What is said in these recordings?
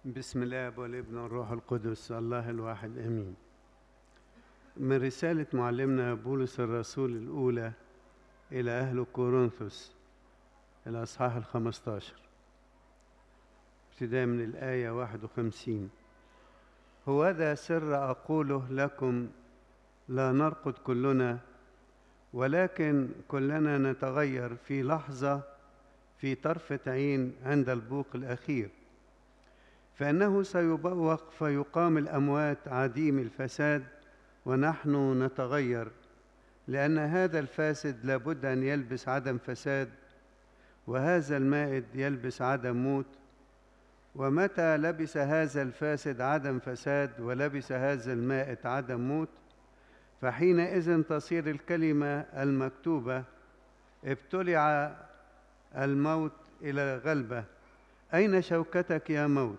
بسم الله والابن والروح القدس الله الواحد امين من رساله معلمنا بولس الرسول الاولى الى اهل كورنثوس الاصحاح الخمستاشر ابتداء من الايه واحد وخمسين هو ذا سر اقوله لكم لا نرقد كلنا ولكن كلنا نتغير في لحظه في طرفه عين عند البوق الاخير فانه سيبوق فيقام الاموات عديم الفساد ونحن نتغير لان هذا الفاسد لابد ان يلبس عدم فساد وهذا المائد يلبس عدم موت ومتى لبس هذا الفاسد عدم فساد ولبس هذا المائت عدم موت فحينئذ تصير الكلمه المكتوبه ابتلع الموت الى غلبه اين شوكتك يا موت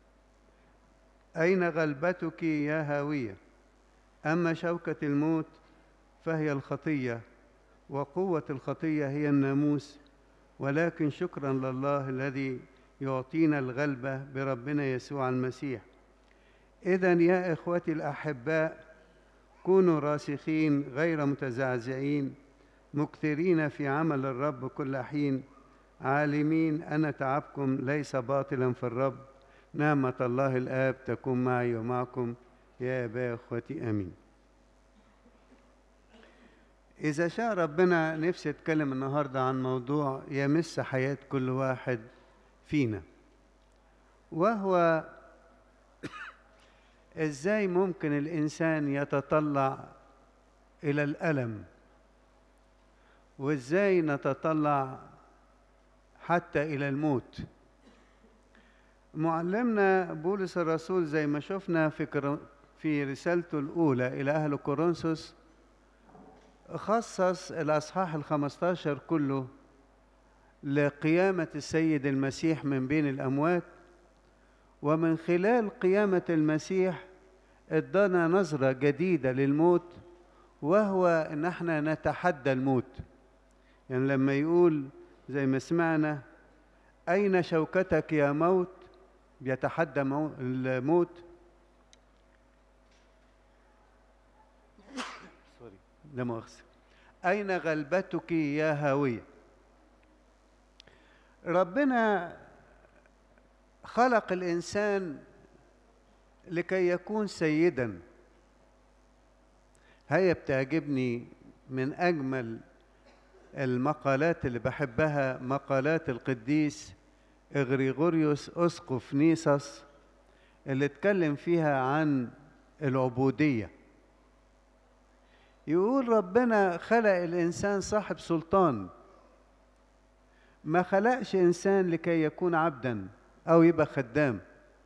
أين غلبتك يا هاوية أما شوكة الموت فهي الخطية وقوة الخطية هي الناموس ولكن شكرا لله الذي يعطينا الغلبة بربنا يسوع المسيح إذا يا إخوتي الأحباء كونوا راسخين غير متزعزعين مكثرين في عمل الرب كل حين عالمين أن تعبكم ليس باطلا في الرب نعمة الله الآب تكون معي ومعكم يا أبا أخوتي آمين إذا شاء ربنا نفسي أتكلم النهاردة عن موضوع يمس حياة كل واحد فينا وهو إزاي ممكن الإنسان يتطلع إلى الألم وإزاي نتطلع حتى إلى الموت معلمنا بولس الرسول زي ما شفنا في في رسالته الأولى إلى أهل كورنثوس خصص الأصحاح الخمستاشر كله لقيامة السيد المسيح من بين الأموات ومن خلال قيامة المسيح ادانا نظرة جديدة للموت وهو ان احنا نتحدى الموت يعني لما يقول زي ما سمعنا أين شوكتك يا موت بيتحدى الموت سوري لا مؤاخذة أين غلبتك يا هاوية ربنا خلق الإنسان لكي يكون سيدا هي بتعجبني من أجمل المقالات اللي بحبها مقالات القديس إغريغوريوس أسقف نيساس اللي اتكلم فيها عن العبودية يقول ربنا خلق الإنسان صاحب سلطان ما خلقش إنسان لكي يكون عبدا أو يبقى خدام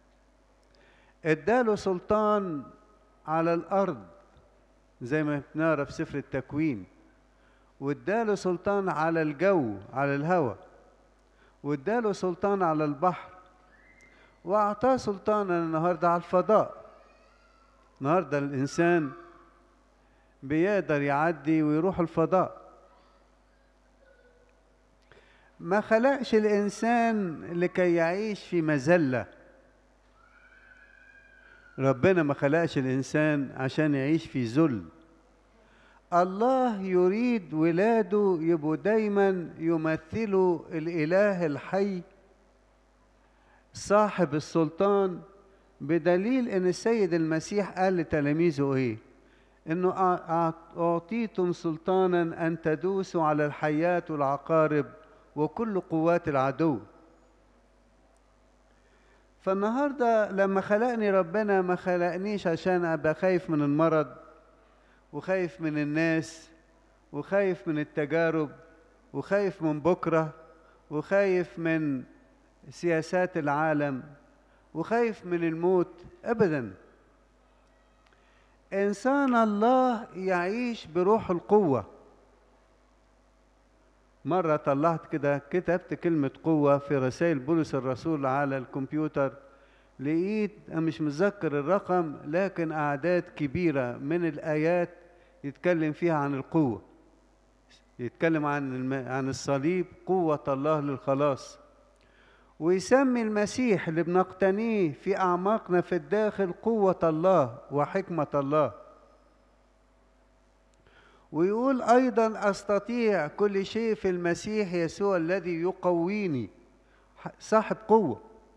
اداله سلطان على الأرض زي ما بنعرف في سفر التكوين واداله سلطان على الجو على الهواء واداله سلطان على البحر واعطاه سلطانا النهارده على الفضاء النهارده الانسان بيقدر يعدي ويروح الفضاء ما خلقش الانسان لكي يعيش في مذله ربنا ما خلقش الانسان عشان يعيش في ذل الله يريد ولاده يبقوا دايما يمثلوا الاله الحي صاحب السلطان بدليل ان السيد المسيح قال لتلاميذه ايه انه اعطيتم سلطانا ان تدوسوا على الحيات والعقارب وكل قوات العدو فالنهارده لما خلقني ربنا ما خلقنيش عشان ابقى خايف من المرض وخايف من الناس وخايف من التجارب وخايف من بكره وخايف من سياسات العالم وخايف من الموت ابدا انسان الله يعيش بروح القوه مرة طلعت كده كتبت كلمة قوة في رسائل بولس الرسول على الكمبيوتر لقيت أنا مش متذكر الرقم لكن أعداد كبيرة من الآيات يتكلم فيها عن القوة يتكلم عن الم... عن الصليب قوة الله للخلاص ويسمي المسيح اللي بنقتنيه في أعماقنا في الداخل قوة الله وحكمة الله ويقول أيضا أستطيع كل شيء في المسيح يسوع الذي يقويني صاحب قوة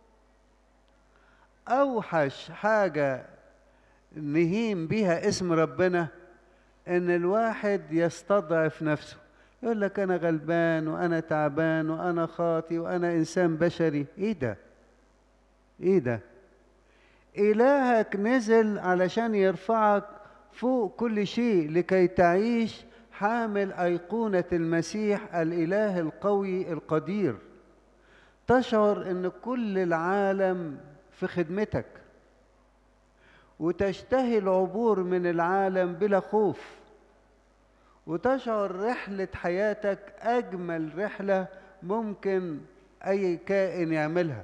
أوحش حاجة نهيم بها اسم ربنا إن الواحد يستضعف نفسه يقول لك أنا غلبان وأنا تعبان وأنا خاطي وأنا إنسان بشري إيه ده؟ إيه ده؟ إلهك نزل علشان يرفعك فوق كل شيء لكي تعيش حامل أيقونة المسيح الإله القوي القدير تشعر أن كل العالم في خدمتك وتشتهي العبور من العالم بلا خوف وتشعر رحلة حياتك أجمل رحلة ممكن أي كائن يعملها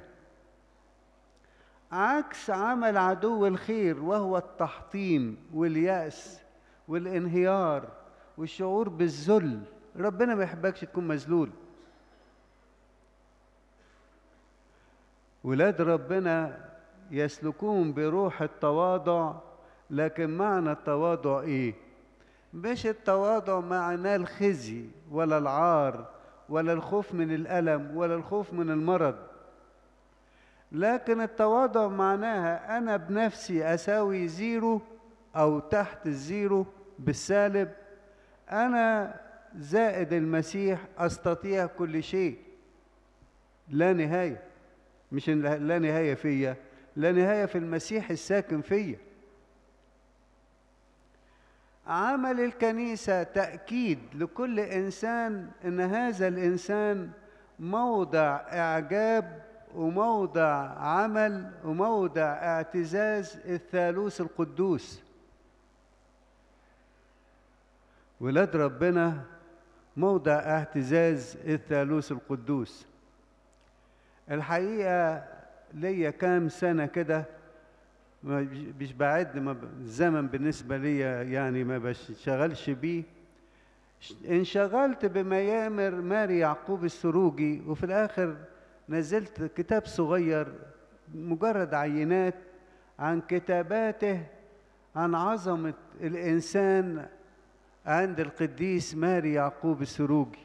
عكس عمل عدو الخير وهو التحطيم واليأس والانهيار والشعور بالذل ربنا ما يحبكش تكون مذلول ولاد ربنا يسلكون بروح التواضع لكن معنى التواضع ايه مش التواضع معناه الخزي ولا العار ولا الخوف من الالم ولا الخوف من المرض لكن التواضع معناها انا بنفسي اساوي زيرو او تحت الزيرو بالسالب انا زائد المسيح استطيع كل شيء لا نهايه مش لا نهايه فيا لا نهايه في المسيح الساكن فيا عمل الكنيسه تاكيد لكل انسان ان هذا الانسان موضع اعجاب وموضع عمل وموضع اعتزاز الثالوث القدوس ولاد ربنا موضع اعتزاز الثالوث القدوس الحقيقه ليا كام سنه كده مش بعد ما الزمن بالنسبه ليا يعني ما بشتغلش بيه انشغلت بميامر ماري يعقوب السروجي وفي الاخر نزلت كتاب صغير مجرد عينات عن كتاباته عن عظمة الإنسان عند القديس ماري يعقوب السروجي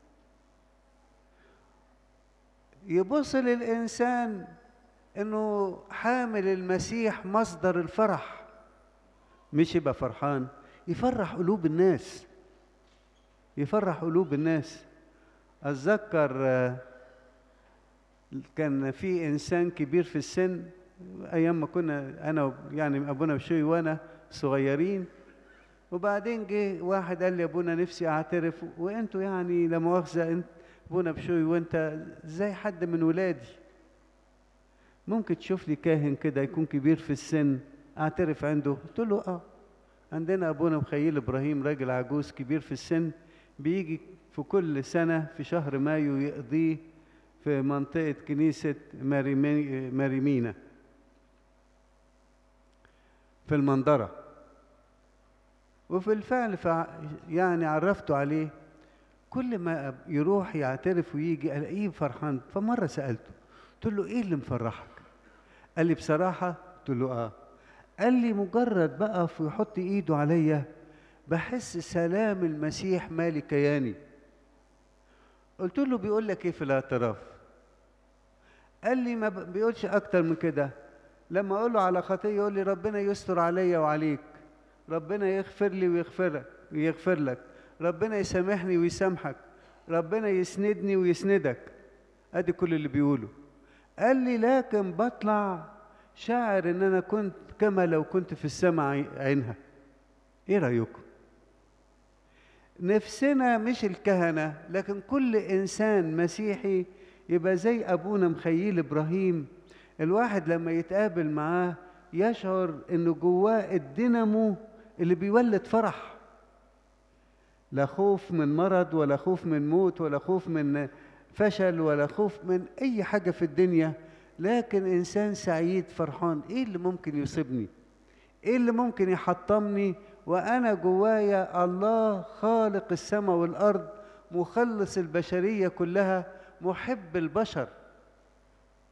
يبص للإنسان إنه حامل المسيح مصدر الفرح مش يبقى فرحان يفرح قلوب الناس يفرح قلوب الناس أتذكر كان في انسان كبير في السن ايام ما كنا انا يعني ابونا بشوي وانا صغيرين وبعدين جه واحد قال لي ابونا نفسي اعترف وانتوا يعني لا مؤاخذه انت ابونا بشوي وانت زي حد من ولادي ممكن تشوف لي كاهن كده يكون كبير في السن اعترف عنده قلت له اه عندنا ابونا مخيل ابراهيم راجل عجوز كبير في السن بيجي في كل سنه في شهر مايو يقضيه في منطقة كنيسة ماريمينا في المنظرة وفي الفعل يعني عرفته عليه كل ما يروح يعترف ويجي الاقيه فرحان فمره سالته قلت له ايه اللي مفرحك قال لي بصراحه قلت له اه قال لي مجرد بقى ويحط ايده عليا بحس سلام المسيح مالي كياني قلت له بيقول لك ايه في الاعتراف قال لي ما بيقولش اكتر من كده لما اقول له على خطيه يقول لي ربنا يستر عليا وعليك ربنا يغفر لي ويغفرك ويغفر لك ربنا يسامحني ويسامحك ربنا يسندني ويسندك ادي كل اللي بيقوله قال لي لكن بطلع شاعر ان انا كنت كما لو كنت في السماء عينها ايه رايكم نفسنا مش الكهنه لكن كل انسان مسيحي يبقى زي ابونا مخيل ابراهيم الواحد لما يتقابل معاه يشعر انه جواه الدينامو اللي بيولد فرح لا خوف من مرض ولا خوف من موت ولا خوف من فشل ولا خوف من اي حاجه في الدنيا لكن انسان سعيد فرحان ايه اللي ممكن يصيبني ايه اللي ممكن يحطمني وانا جوايا الله خالق السماء والارض مخلص البشريه كلها محب البشر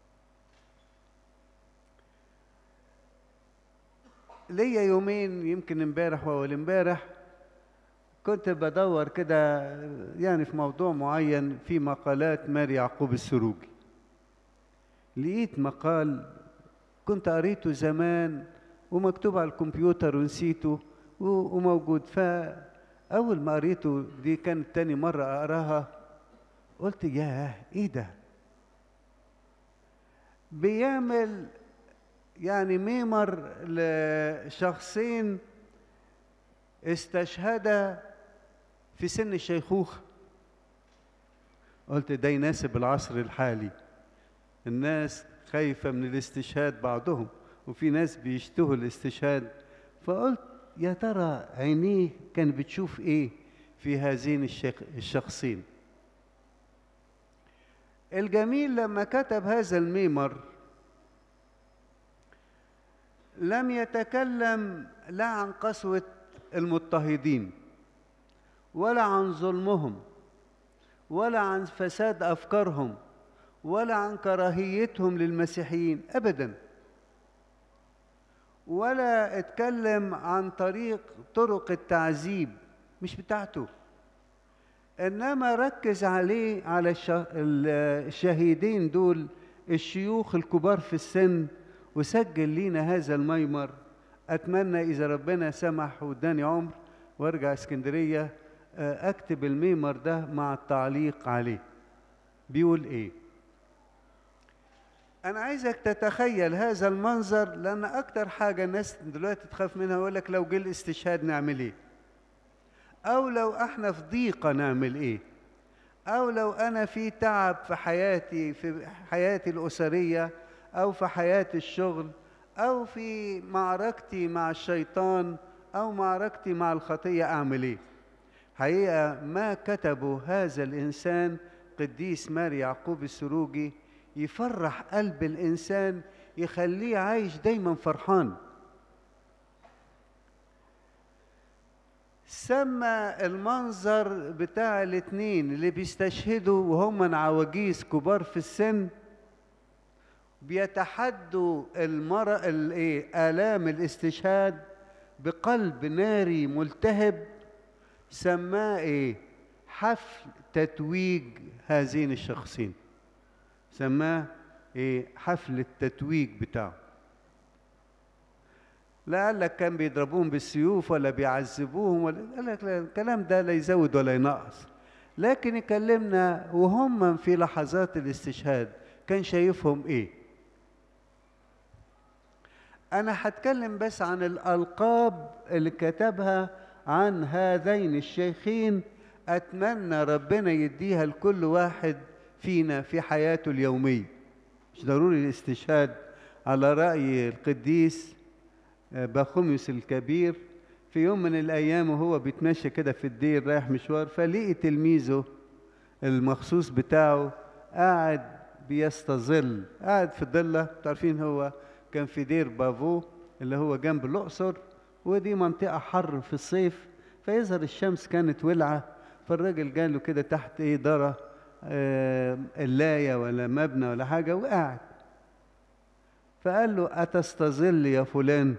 ليا يومين يمكن امبارح واول امبارح كنت بدور كده يعني في موضوع معين في مقالات ماري يعقوب السروجي لقيت مقال كنت قريته زمان ومكتوب على الكمبيوتر ونسيته وموجود فأول ما قريته دي كانت تاني مرة أقراها قلت ياه إيه ده بيعمل يعني ميمر لشخصين استشهدا في سن الشيخوخة قلت ده يناسب العصر الحالي الناس خايفة من الاستشهاد بعضهم وفي ناس بيشتهوا الاستشهاد فقلت يا ترى عينيه كان بتشوف ايه في هذين الشخصين الجميل لما كتب هذا الميمر لم يتكلم لا عن قسوة المضطهدين ولا عن ظلمهم ولا عن فساد أفكارهم ولا عن كراهيتهم للمسيحيين أبدا ولا اتكلم عن طريق طرق التعذيب مش بتاعته انما ركز عليه على الشهيدين دول الشيوخ الكبار في السن وسجل لينا هذا الميمر اتمنى اذا ربنا سمح واداني عمر وارجع اسكندريه اكتب الميمر ده مع التعليق عليه بيقول ايه انا عايزك تتخيل هذا المنظر لان اكتر حاجه الناس دلوقتي تخاف منها يقول لك لو جه الاستشهاد نعمل ايه او لو احنا في ضيقه نعمل ايه او لو انا في تعب في حياتي في حياتي الاسريه او في حياتي الشغل او في معركتي مع الشيطان او معركتي مع الخطيه اعمل ايه حقيقه ما كتبه هذا الانسان قديس ماري يعقوب السروجي يفرح قلب الانسان يخليه عايش دايما فرحان سمى المنظر بتاع الاتنين اللي بيستشهدوا وهم عواجيز كبار في السن بيتحدوا المرأة الايه آلام الاستشهاد بقلب ناري ملتهب سماه ايه حفل تتويج هذين الشخصين سماه ايه حفل التتويج بتاعه لا قال لك كان بيضربوهم بالسيوف ولا بيعذبوهم ولا قال لك لا الكلام ده لا يزود ولا ينقص لكن يكلمنا وهم في لحظات الاستشهاد كان شايفهم ايه انا هتكلم بس عن الالقاب اللي كتبها عن هذين الشيخين اتمنى ربنا يديها لكل واحد فينا في حياته اليوميه مش ضروري الاستشهاد على راي القديس باخوميوس الكبير في يوم من الايام وهو بيتمشى كده في الدير رايح مشوار فلقي تلميذه المخصوص بتاعه قاعد بيستظل قاعد في الضله عارفين هو كان في دير بافو اللي هو جنب الاقصر ودي منطقه حر في الصيف فيظهر الشمس كانت ولعه فالراجل جاله كده تحت ايه دره آه اللايه ولا مبنى ولا حاجه وقاعد فقال له اتستظل يا فلان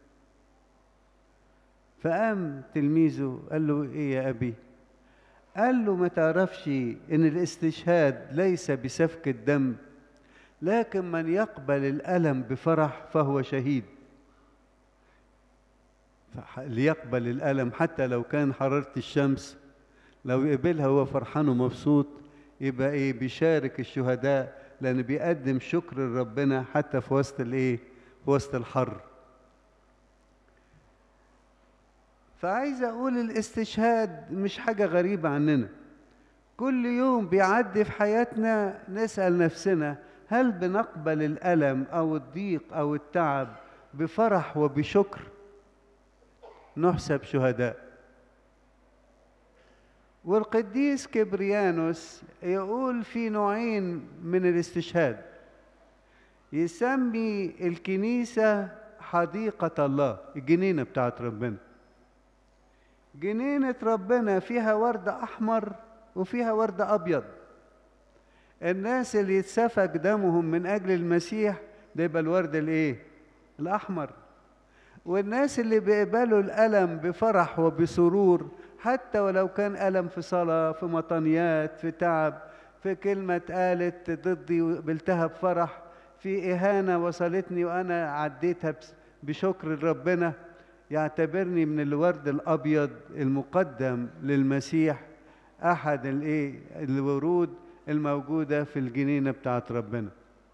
فقام تلميذه قال له ايه يا ابي قال له ما تعرفش ان الاستشهاد ليس بسفك الدم لكن من يقبل الالم بفرح فهو شهيد ليقبل الالم حتى لو كان حراره الشمس لو يقبلها هو فرحان ومبسوط يبقى ايه بيشارك الشهداء لان بيقدم شكر لربنا حتى في وسط الايه في وسط الحر فعايز اقول الاستشهاد مش حاجه غريبه عننا كل يوم بيعدي في حياتنا نسال نفسنا هل بنقبل الالم او الضيق او التعب بفرح وبشكر نحسب شهداء والقديس كبريانوس يقول في نوعين من الاستشهاد يسمي الكنيسة حديقة الله الجنينة بتاعت ربنا جنينة ربنا فيها ورد أحمر وفيها ورد أبيض الناس اللي يتسفك دمهم من أجل المسيح ده يبقى الورد الإيه؟ الأحمر والناس اللي بيقبلوا الألم بفرح وبسرور حتى ولو كان ألم في صلاة في مطنيات في تعب في كلمة اتقالت ضدي وقبلتها بفرح في إهانة وصلتني وأنا عديتها بشكر ربنا يعتبرني من الورد الأبيض المقدم للمسيح أحد الإيه الورود الموجودة في الجنينة بتاعت ربنا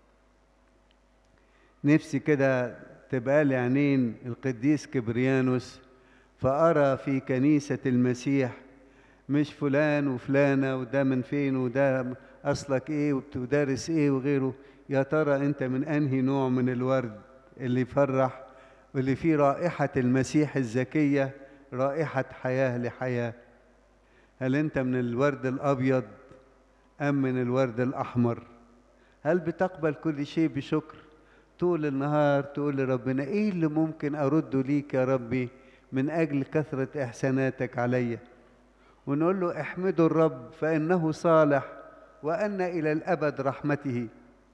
نفسي كده تبقى لي عينين القديس كبريانوس فأرى في كنيسة المسيح مش فلان وفلانة وده من فين وده أصلك إيه وبتدرس إيه وغيره يا ترى أنت من أنهي نوع من الورد اللي يفرح واللي فيه رائحة المسيح الزكية رائحة حياة لحياة هل أنت من الورد الأبيض أم من الورد الأحمر هل بتقبل كل شيء بشكر طول النهار تقول لربنا إيه اللي ممكن أرده ليك يا ربي من أجل كثرة إحساناتك عليّ ونقول له احمدوا الرب فإنه صالح وأن إلى الأبد رحمته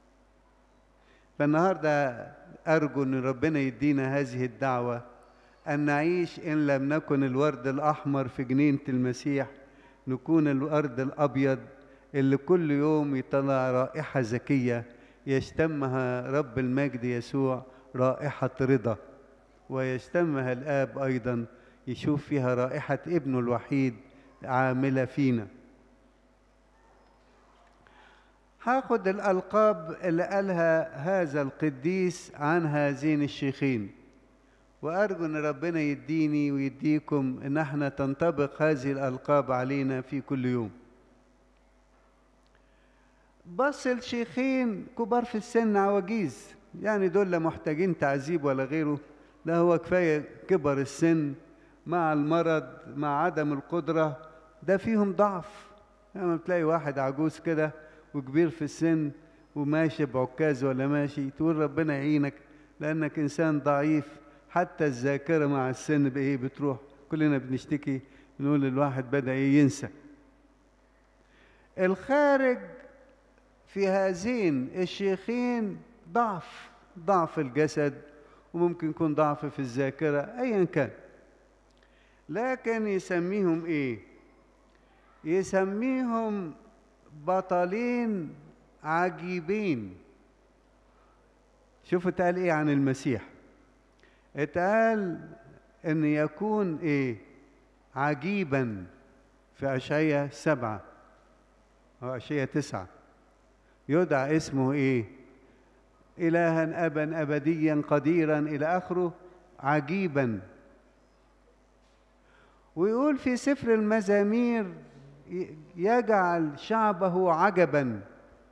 فالنهاردة أرجو أن ربنا يدينا هذه الدعوة أن نعيش إن لم نكن الورد الأحمر في جنينة المسيح نكون الورد الأبيض اللي كل يوم يطلع رائحة زكية يشتمها رب المجد يسوع رائحة رضا ويشتمها الآب أيضا يشوف فيها رائحة ابنه الوحيد عاملة فينا هاخد الألقاب اللي قالها هذا القديس عن هذين الشيخين وأرجو أن ربنا يديني ويديكم أن احنا تنطبق هذه الألقاب علينا في كل يوم بص الشيخين كبار في السن عواجيز يعني دول لا محتاجين تعذيب ولا غيره لا هو كفاية كبر السن مع المرض مع عدم القدرة ده فيهم ضعف لما يعني تلاقي واحد عجوز كده وكبير في السن وماشي بعكاز ولا ماشي تقول ربنا يعينك لأنك إنسان ضعيف حتى الذاكرة مع السن بإيه بتروح كلنا بنشتكي نقول الواحد بدأ ينسى الخارج في هذين الشيخين ضعف ضعف الجسد وممكن يكون ضعف في الذاكرة أيا كان لكن يسميهم إيه يسميهم بطلين عجيبين شوفوا اتقال ايه عن المسيح اتقال ان يكون ايه عجيبا في اشعياء سبعة او اشعياء تسعة يدعى اسمه ايه الها ابا ابديا قديرا الى اخره عجيبا ويقول في سفر المزامير يجعل شعبه عجبا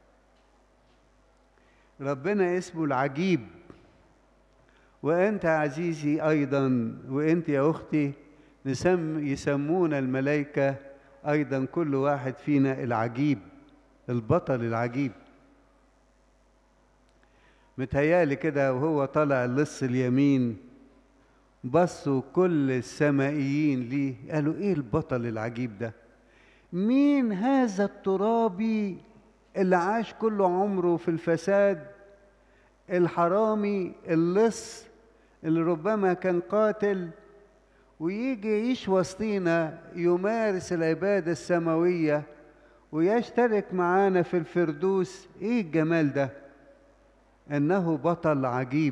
ربنا اسمه العجيب وانت عزيزي ايضا وانت يا اختي نسم يسمون الملائكه ايضا كل واحد فينا العجيب البطل العجيب متهيالي كده وهو طالع اللص اليمين بصوا كل السمائيين ليه قالوا ايه البطل العجيب ده مين هذا الترابي اللي عاش كل عمره في الفساد الحرامي اللص اللي ربما كان قاتل ويجي يعيش وسطينا يمارس العبادة السماوية ويشترك معانا في الفردوس ايه الجمال ده انه بطل عجيب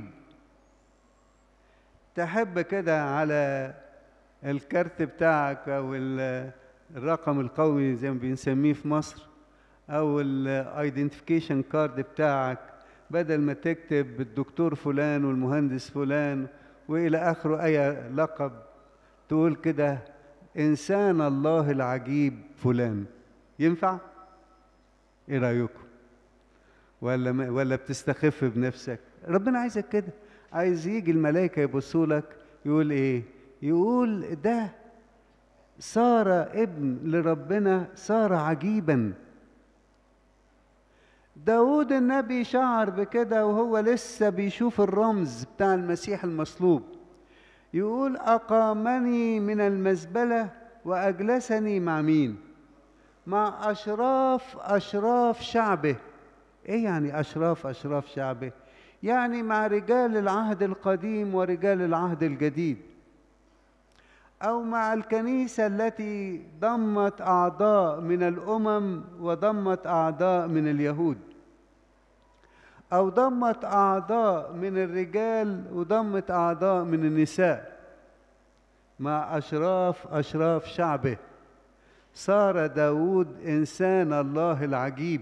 تحب كده على الكارت بتاعك او الرقم القومي زي ما بنسميه في مصر او الايدنتيفيكيشن كارد بتاعك بدل ما تكتب الدكتور فلان والمهندس فلان والى اخره اي لقب تقول كده انسان الله العجيب فلان ينفع ايه رايكم ولا ما ولا بتستخف بنفسك ربنا عايزك كده عايز يجي الملائكه يبصوا لك يقول ايه يقول ده صار ابن لربنا صار عجيبا داود النبي شعر بكده وهو لسه بيشوف الرمز بتاع المسيح المصلوب يقول أقامني من المزبلة وأجلسني مع مين مع أشراف أشراف شعبه إيه يعني أشراف أشراف شعبه يعني مع رجال العهد القديم ورجال العهد الجديد او مع الكنيسه التي ضمت اعضاء من الامم وضمت اعضاء من اليهود او ضمت اعضاء من الرجال وضمت اعضاء من النساء مع اشراف اشراف شعبه صار داود انسان الله العجيب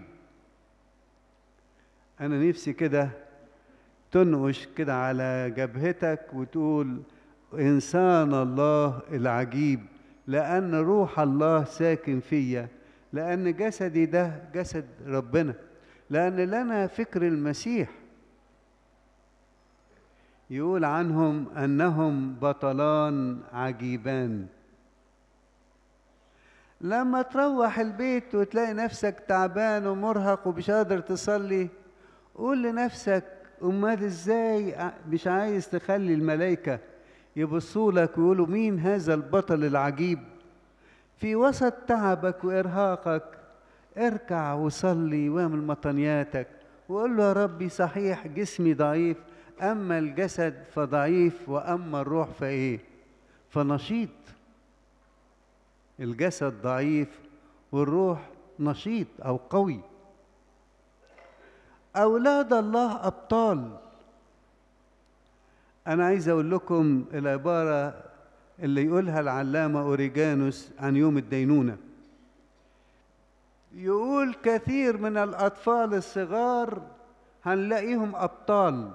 انا نفسي كده تنقش كده على جبهتك وتقول انسان الله العجيب لان روح الله ساكن فيا لان جسدي ده جسد ربنا لان لنا فكر المسيح يقول عنهم انهم بطلان عجيبان لما تروح البيت وتلاقي نفسك تعبان ومرهق ومش قادر تصلي قول لنفسك امال ازاي مش عايز تخلي الملائكه يبصوا لك ويقولوا مين هذا البطل العجيب في وسط تعبك وارهاقك اركع وصلي واعمل مطنياتك وقول له يا ربي صحيح جسمي ضعيف اما الجسد فضعيف واما الروح فايه فنشيط الجسد ضعيف والروح نشيط او قوي اولاد الله ابطال انا عايز اقول لكم العباره اللي يقولها العلامه اوريجانوس عن يوم الدينونه يقول كثير من الاطفال الصغار هنلاقيهم ابطال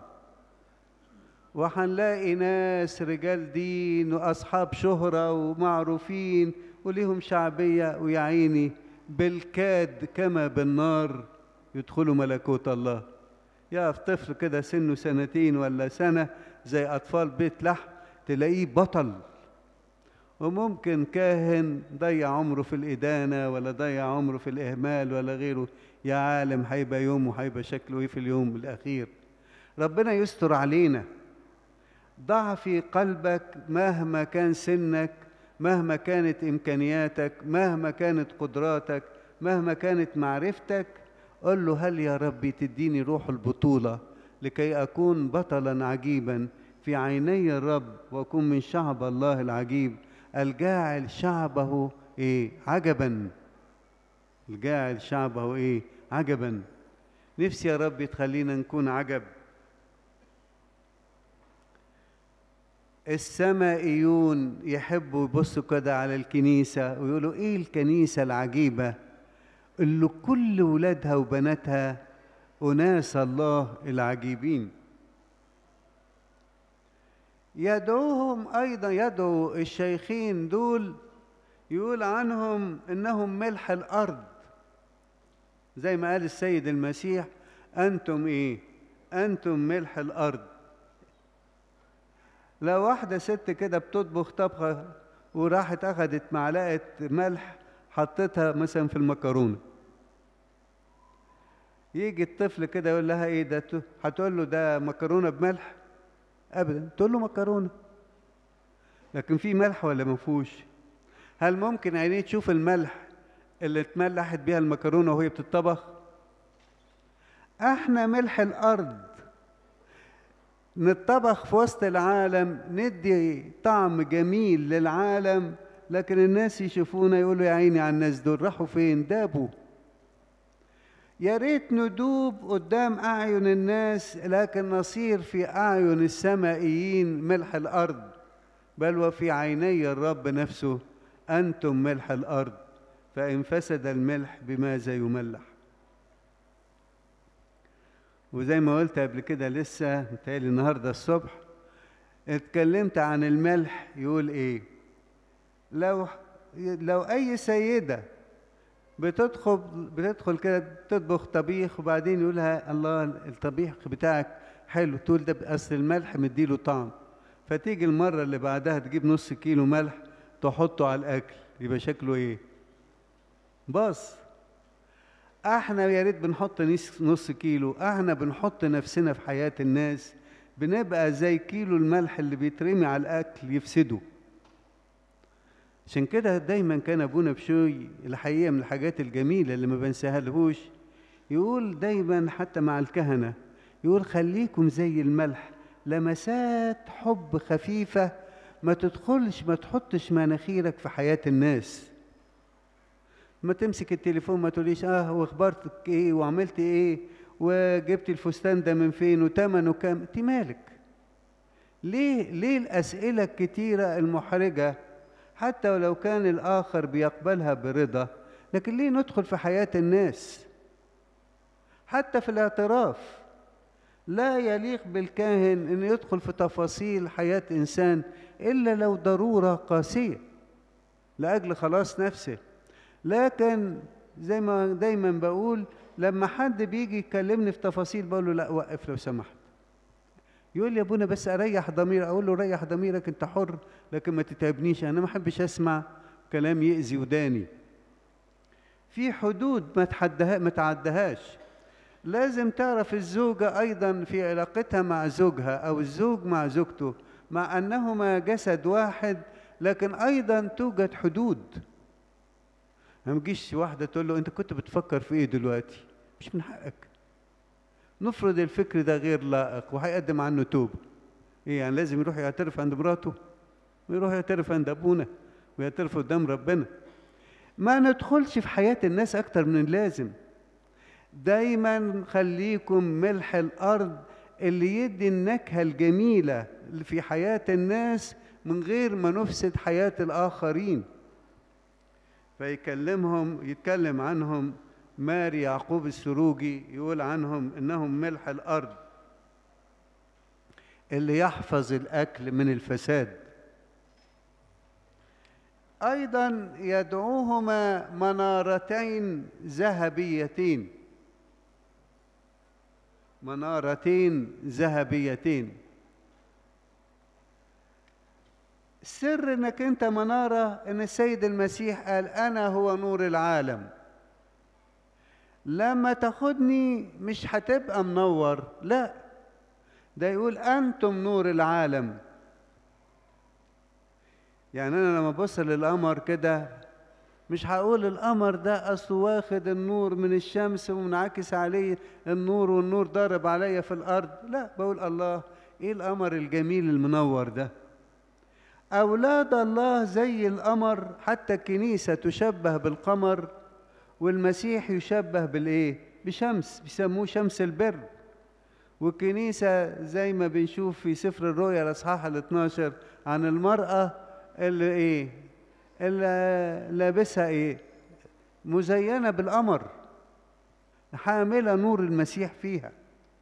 وهنلاقي ناس رجال دين واصحاب شهره ومعروفين وليهم شعبيه ويا عيني بالكاد كما بالنار يدخلوا ملكوت الله يقف طفل كده سنه سنتين ولا سنه زي اطفال بيت لحم تلاقيه بطل وممكن كاهن ضيع عمره في الإدانة ولا ضيع عمره في الإهمال ولا غيره يا عالم هيبقى يوم وهيبقى شكله إيه في اليوم الأخير ربنا يستر علينا ضع في قلبك مهما كان سنك مهما كانت إمكانياتك مهما كانت قدراتك مهما كانت معرفتك قل له هل يا ربي تديني روح البطولة لكي أكون بطلا عجيبا في عيني الرب وأكون من شعب الله العجيب الجاعل شعبه ايه عجبا الجاعل شعبه ايه عجبا نفسي يا رب تخلينا نكون عجب السمائيون يحبوا يبصوا كده على الكنيسة ويقولوا ايه الكنيسة العجيبة اللي كل ولادها وبناتها أناس الله العجيبين يدعوهم ايضا يدعو الشيخين دول يقول عنهم انهم ملح الارض زي ما قال السيد المسيح انتم ايه انتم ملح الارض لو واحده ست كده بتطبخ طبخه وراحت اخذت معلقه ملح حطتها مثلا في المكرونه يجي الطفل كده يقول لها ايه ده هتقول له ده مكرونه بملح ابدا تقول له مكرونه لكن في ملح ولا ما فيهوش هل ممكن عينيه تشوف الملح اللي اتملحت بيها المكرونه وهي بتطبخ احنا ملح الارض نتطبخ في وسط العالم ندي طعم جميل للعالم لكن الناس يشوفونا يقولوا يا عيني على الناس دول راحوا فين دابوا يا ريت ندوب قدام أعين الناس لكن نصير في أعين السمائيين ملح الأرض بل وفي عيني الرب نفسه أنتم ملح الأرض فإن فسد الملح بماذا يملح وزي ما قلت قبل كده لسه متهيألي النهارده الصبح اتكلمت عن الملح يقول ايه لو لو اي سيده بتدخل بتدخل كده تطبخ طبيخ وبعدين يقولها الله الطبيخ بتاعك حلو تقول ده اصل الملح مديله طعم فتيجي المره اللي بعدها تجيب نص كيلو ملح تحطه على الاكل يبقى شكله ايه باص احنا يا ريت بنحط نص كيلو احنا بنحط نفسنا في حياه الناس بنبقى زي كيلو الملح اللي بيترمي على الاكل يفسده عشان كده دايما كان ابونا بشوي الحقيقه من الحاجات الجميله اللي ما بنساها لهوش يقول دايما حتى مع الكهنه يقول خليكم زي الملح لمسات حب خفيفة ما تدخلش ما تحطش مناخيرك في حياة الناس ما تمسك التليفون ما تقوليش اه واخبارتك ايه وعملت ايه وجبت الفستان ده من فين وتمنه كام انت مالك ليه ليه الاسئله الكتيره المحرجه حتى ولو كان الاخر بيقبلها برضا لكن ليه ندخل في حياه الناس حتى في الاعتراف لا يليق بالكاهن انه يدخل في تفاصيل حياه انسان الا لو ضروره قاسيه لاجل خلاص نفسه لكن زي ما دايما بقول لما حد بيجي يكلمني في تفاصيل بقول له لا وقف لو سمحت يقول لي يا ابونا بس اريح ضميري اقول له ريح ضميرك انت حر لكن ما تتعبنيش انا ما احبش اسمع كلام يأذي وداني في حدود ما تحدها ما تعدهاش لازم تعرف الزوجة أيضا في علاقتها مع زوجها أو الزوج مع زوجته مع أنهما جسد واحد لكن أيضا توجد حدود ما تجيش واحدة تقول له أنت كنت بتفكر في إيه دلوقتي مش من حقك نفرض الفكر ده غير لائق وهيقدم عنه توبة إيه يعني لازم يروح يعترف عند مراته ويروح يعترف عند أبونا ويعترف قدام ربنا ما ندخلش في حياة الناس أكتر من اللازم دايما خليكم ملح الأرض اللي يدي النكهة الجميلة في حياة الناس من غير ما نفسد حياة الآخرين فيكلمهم يتكلم عنهم ماري يعقوب السروجي يقول عنهم انهم ملح الارض اللي يحفظ الاكل من الفساد ايضا يدعوهما منارتين ذهبيتين منارتين ذهبيتين سر انك انت مناره ان السيد المسيح قال انا هو نور العالم لما تاخدني مش هتبقى منور لا ده يقول انتم نور العالم يعني انا لما ابص للقمر كده مش هقول القمر ده اصله واخد النور من الشمس ومنعكس عليه النور والنور ضارب عليا في الارض لا بقول الله ايه القمر الجميل المنور ده أولاد الله زي القمر حتى الكنيسة تشبه بالقمر والمسيح يشبه بالإيه؟ بشمس بيسموه شمس البر والكنيسة زي ما بنشوف في سفر الرؤيا الأصحاح ال 12 عن المرأة اللي إيه؟ اللي لابسها إيه؟ مزينة بالقمر حاملة نور المسيح فيها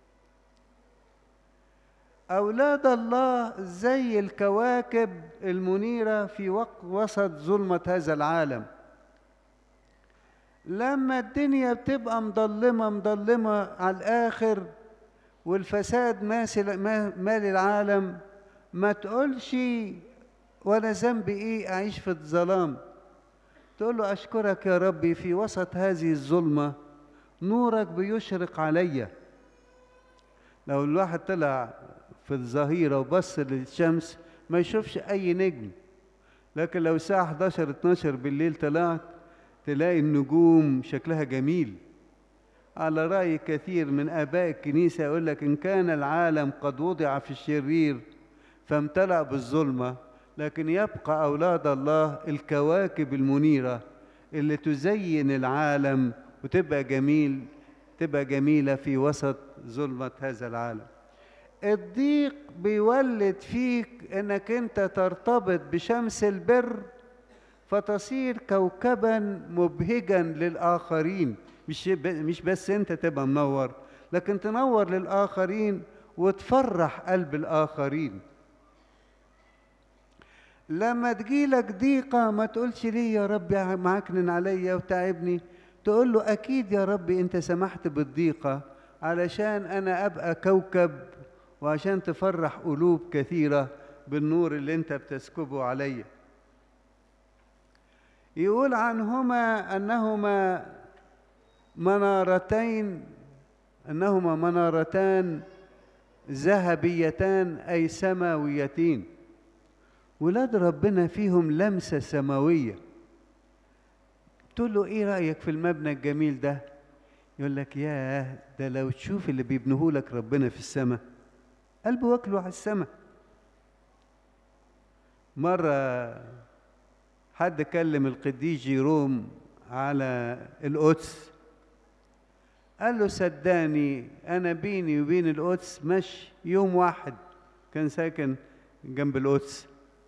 أولاد الله زي الكواكب المنيرة في وسط ظلمة هذا العالم لما الدنيا بتبقى مضلمة مضلمة على الآخر والفساد مال العالم ما تقولش وأنا ذنبي إيه أعيش في الظلام تقول له أشكرك يا ربي في وسط هذه الظلمة نورك بيشرق عليا لو الواحد طلع في الظهيرة وبص للشمس ما يشوفش أي نجم لكن لو الساعة 11 12 بالليل طلعت تلاقي النجوم شكلها جميل على رأي كثير من آباء الكنيسة يقول لك إن كان العالم قد وضع في الشرير فامتلأ بالظلمة لكن يبقى أولاد الله الكواكب المنيرة اللي تزين العالم وتبقى جميل تبقى جميلة في وسط ظلمة هذا العالم الضيق بيولد فيك انك انت ترتبط بشمس البر فتصير كوكبا مبهجا للاخرين مش مش بس انت تبقى منور لكن تنور للاخرين وتفرح قلب الاخرين لما تجيلك ضيقة ما تقولش ليه يا رب معكنن عليا وتعبني تقول له أكيد يا رب أنت سمحت بالضيقة علشان أنا أبقى كوكب وعشان تفرح قلوب كثيرة بالنور اللي انت بتسكبه عليا يقول عنهما انهما منارتين انهما منارتان ذهبيتان اي سماويتين ولاد ربنا فيهم لمسه سماويه تقول له ايه رايك في المبنى الجميل ده يقول لك ياه ده لو تشوف اللي بيبنوه لك ربنا في السماء قلبه واكله على السماء مرة حد كلم القديس جيروم على القدس قال له صدقني انا بيني وبين القدس مش يوم واحد كان ساكن جنب القدس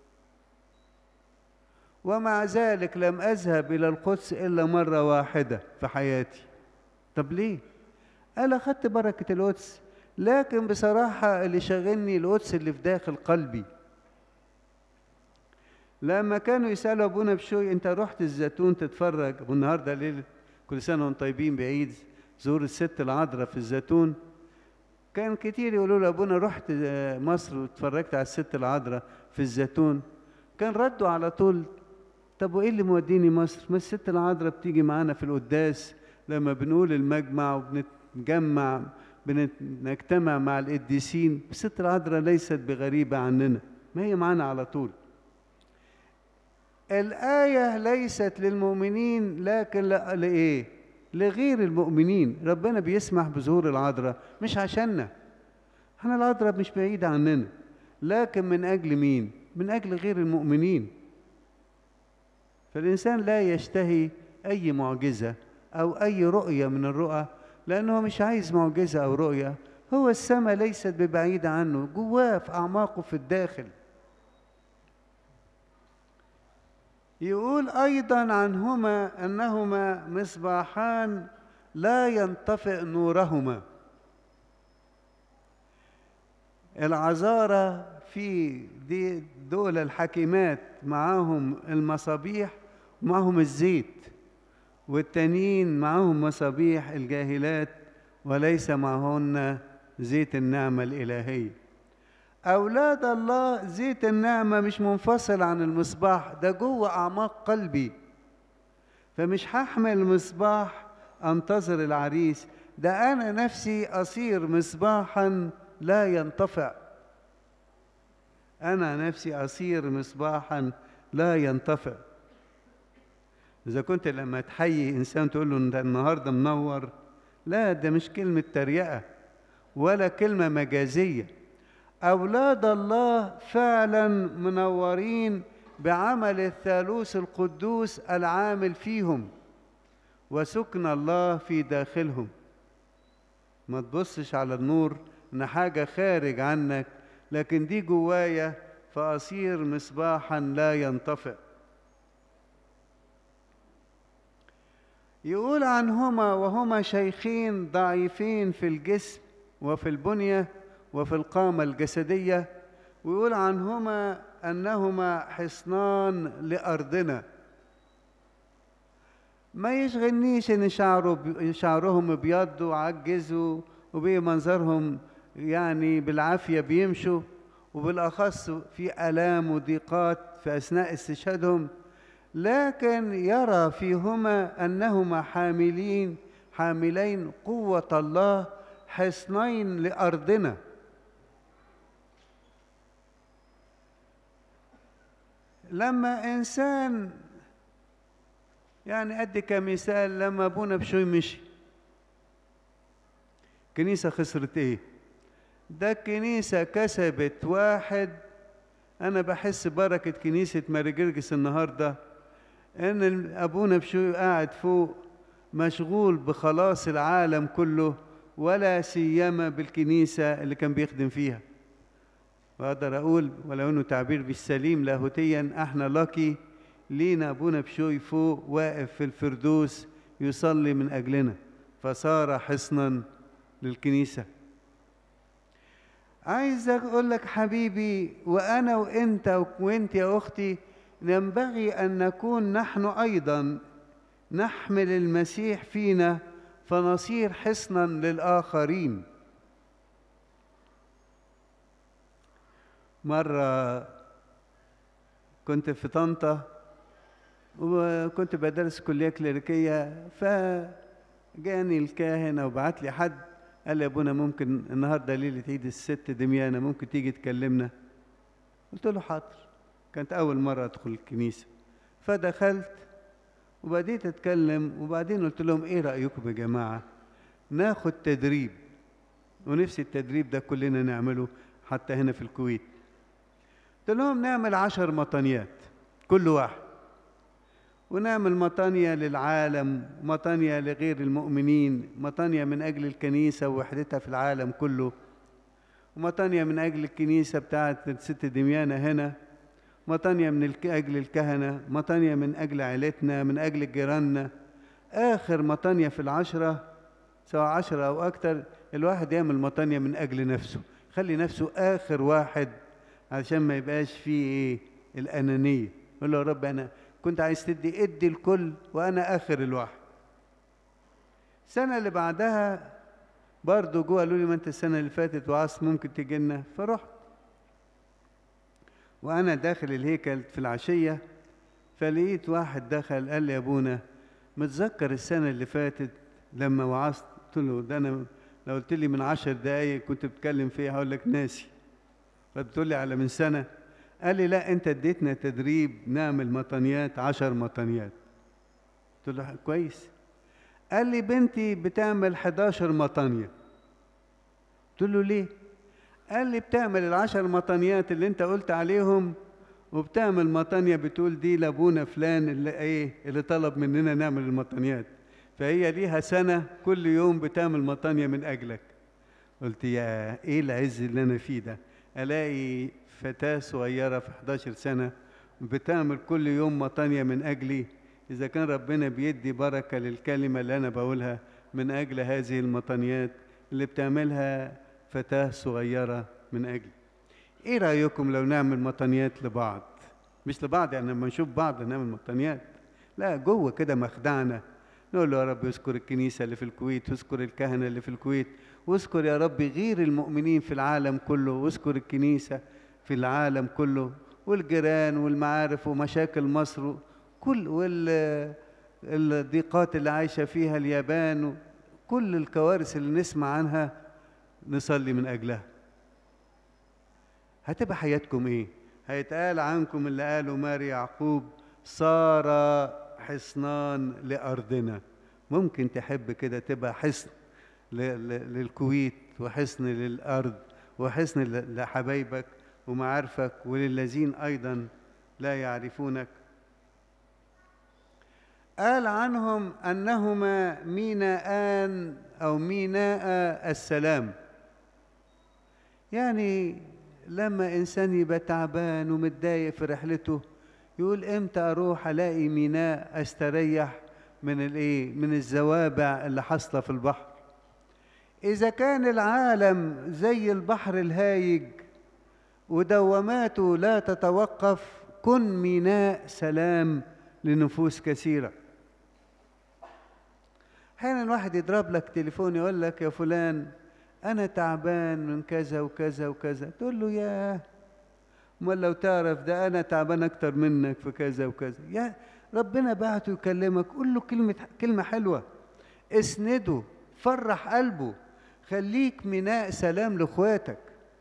ومع ذلك لم اذهب الى القدس الا مره واحده في حياتي طب ليه قال اخدت بركه القدس لكن بصراحه اللي شاغلني القدس اللي في داخل قلبي لما كانوا يسالوا ابونا بشوي انت رحت الزيتون تتفرج والنهارده ليله كل سنه وانتم طيبين بعيد زور الست العذراء في الزيتون كان كتير يقولوا له ابونا رحت مصر واتفرجت على الست العذراء في الزيتون كان ردوا على طول طب وايه اللي موديني مصر ما الست العذراء بتيجي معانا في القداس لما بنقول المجمع وبنتجمع بنجتمع مع القديسين الست العذراء ليست بغريبة عننا ما هي معانا على طول الآية ليست للمؤمنين لكن لإيه؟ لغير المؤمنين ربنا بيسمح بظهور العذراء مش عشاننا احنا العذراء مش بعيدة عننا لكن من أجل مين؟ من أجل غير المؤمنين فالإنسان لا يشتهي أي معجزة أو أي رؤية من الرؤى لأنه مش عايز معجزة أو رؤية هو السماء ليست ببعيدة عنه جواه في أعماقه في الداخل يقول أيضا عنهما أنهما مصباحان لا ينطفئ نورهما العذارى في دي دول الحكيمات معاهم المصابيح ومعاهم الزيت والتانيين معاهم مصابيح الجاهلات وليس معهن زيت النعمة الإلهية أولاد الله زيت النعمة مش منفصل عن المصباح ده جوه أعماق قلبي فمش هحمل المصباح أنتظر العريس ده أنا نفسي أصير مصباحا لا ينطفئ أنا نفسي أصير مصباحا لا ينطفئ إذا كنت لما تحيي إنسان تقول له أنت النهاردة منور لا ده مش كلمة تريقة ولا كلمة مجازية أولاد الله فعلا منورين بعمل الثالوث القدوس العامل فيهم وسكن الله في داخلهم ما تبصش على النور ان حاجة خارج عنك لكن دي جوايا فأصير مصباحا لا ينطفئ يقول عنهما وهما شيخين ضعيفين في الجسم وفي البنيه وفي القامة الجسدية ويقول عنهما أنهما حصنان لأرضنا ما يشغلنيش إن شعره شعرهم ابيض وعجزوا وبمنظرهم يعني بالعافية بيمشوا وبالأخص في آلام وضيقات في أثناء استشهادهم لكن يرى فيهما أنهما حاملين حاملين قوة الله حصنين لأرضنا لما إنسان يعني أدي كمثال لما أبونا بشوي مشي كنيسة خسرت إيه؟ ده الكنيسة كسبت واحد أنا بحس بركة كنيسة ماري جرجس النهاردة إن أبونا بشوي قاعد فوق مشغول بخلاص العالم كله ولا سيما بالكنيسة اللي كان بيخدم فيها وأقدر أقول ولو إنه تعبير بالسليم لاهوتيا إحنا لاكي لينا أبونا بشوي فوق واقف في الفردوس يصلي من أجلنا فصار حصنا للكنيسة عايز أقول لك حبيبي وأنا وأنت وأنت يا أختي ينبغي أن نكون نحن أيضا نحمل المسيح فينا فنصير حصنا للآخرين مرة كنت في طنطا وكنت بدرس كلية كليريكية فجاني الكاهن أو بعت لي حد قال لي يا ابونا ممكن النهارده ليلة عيد الست دميانة ممكن تيجي تكلمنا قلت له حاضر كانت أول مرة أدخل الكنيسة فدخلت وبديت أتكلم وبعدين قلت لهم إيه رأيكم يا جماعة ناخد تدريب ونفسي التدريب ده كلنا نعمله حتى هنا في الكويت قلت لهم نعمل عشر مطانيات كل واحد ونعمل مطانية للعالم مطانية لغير المؤمنين مطانية من أجل الكنيسة ووحدتها في العالم كله ومطانية من أجل الكنيسة بتاعت الست دميانة هنا مطانية من الك- أجل الكهنة مطانية من أجل عيلتنا من أجل جيراننا آخر مطانية في العشرة سواء عشرة أو أكتر الواحد يعمل مطانية من أجل نفسه خلي نفسه آخر واحد عشان ما يبقاش فيه إيه الأنانية يقول له يا رب أنا كنت عايز تدي ادي الكل وأنا آخر الواحد السنة اللي بعدها برضه جوه قالوا لي ما أنت السنة اللي فاتت وعصت ممكن تجي لنا فرحت وأنا داخل الهيكل في العشية فلقيت واحد دخل قال لي يا أبونا متذكر السنة اللي فاتت لما وعظت قلت له ده أنا لو قلت لي من عشر دقايق كنت بتكلم فيها هقول لك ناسي فبتقول لي على من سنة قال لي لا أنت اديتنا تدريب نعمل مطنيات عشر مطنيات قلت له كويس قال لي بنتي بتعمل 11 مطانية قلت له ليه قال لي بتعمل العشر مطانيات اللي انت قلت عليهم وبتعمل مطانية بتقول دي لابونا فلان اللي ايه اللي طلب مننا نعمل المطانيات فهي ليها سنة كل يوم بتعمل مطانية من أجلك قلت يا ايه العز اللي انا فيه ده الاقي فتاة صغيرة في 11 سنة بتعمل كل يوم مطانية من أجلي إذا كان ربنا بيدي بركة للكلمة اللي أنا بقولها من أجل هذه المطانيات اللي بتعملها فتاة صغيرة من أجلي إيه رأيكم لو نعمل مطانيات لبعض مش لبعض يعني لما نشوف بعض نعمل مطانيات لا جوه كده مخدعنا نقول له يا رب اذكر الكنيسة اللي في الكويت واذكر الكهنة اللي في الكويت واذكر يا رب غير المؤمنين في العالم كله واذكر الكنيسة في العالم كله والجيران والمعارف ومشاكل مصر كل والضيقات اللي عايشة فيها اليابان كل الكوارث اللي نسمع عنها نصلي من أجلها هتبقى حياتكم إيه؟ هيتقال عنكم اللي قاله ماري يعقوب صار حصنان لأرضنا ممكن تحب كده تبقى حصن ل- ل- للكويت وحصن للأرض وحصن ل- لحبايبك ومعارفك وللذين أيضا لا يعرفونك قال عنهم أنهما ميناءان أو ميناء السلام يعني لما إنسان يبقى تعبان ومتضايق في رحلته يقول إمتى أروح ألاقي ميناء أستريح من الإيه؟ من الزوابع اللي حاصلة في البحر إذا كان العالم زي البحر الهايج ودواماته لا تتوقف كن ميناء سلام لنفوس كثيرة أحيانا واحد يضرب لك تليفون يقول لك يا فلان أنا تعبان من كذا وكذا وكذا تقول له يا امال لو تعرف ده أنا تعبان أكتر منك في كذا وكذا يا ربنا بعته يكلمك قول له كلمة كلمة حلوة اسنده فرح قلبه خليك ميناء سلام لاخواتك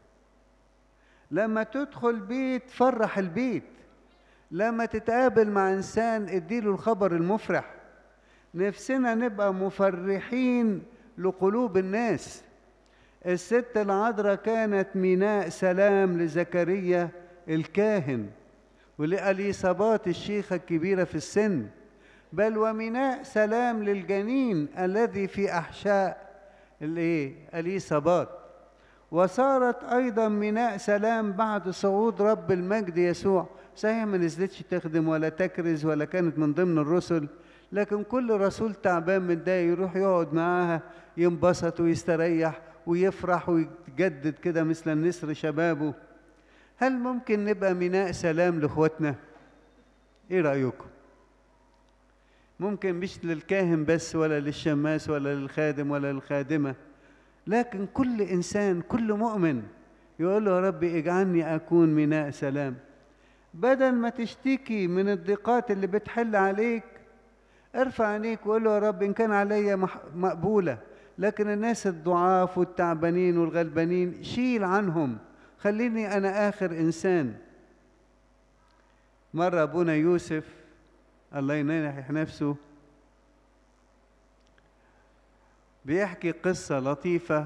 لما تدخل بيت فرح البيت لما تتقابل مع انسان اديله الخبر المفرح نفسنا نبقى مفرحين لقلوب الناس الست العذراء كانت ميناء سلام لزكريا الكاهن ولأليصابات الشيخة الكبيرة في السن بل وميناء سلام للجنين الذي في أحشاء الايه اليصابات وصارت ايضا ميناء سلام بعد صعود رب المجد يسوع صحيح ما نزلتش تخدم ولا تكرز ولا كانت من ضمن الرسل لكن كل رسول تعبان متضايق يروح يقعد معاها ينبسط ويستريح ويفرح ويجدد كده مثل النسر شبابه هل ممكن نبقى ميناء سلام لاخواتنا ايه رايكم ممكن مش للكاهن بس ولا للشماس ولا للخادم ولا للخادمة لكن كل إنسان كل مؤمن يقول له يا رب اجعلني أكون ميناء سلام بدل ما تشتكي من الضيقات اللي بتحل عليك ارفع عينيك وقول له يا رب إن كان عليا مح- مقبولة لكن الناس الضعاف والتعبانين والغلبانين شيل عنهم خليني أنا آخر إنسان مرة أبونا يوسف الله ينيح نفسه بيحكي قصة لطيفة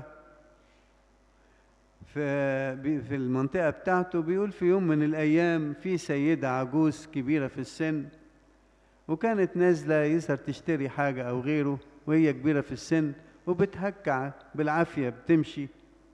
في في المنطقة بتاعته بيقول في يوم من الأيام في سيدة عجوز كبيرة في السن وكانت نازلة يظهر تشتري حاجة أو غيره وهي كبيرة في السن وبتهكع بالعافية بتمشي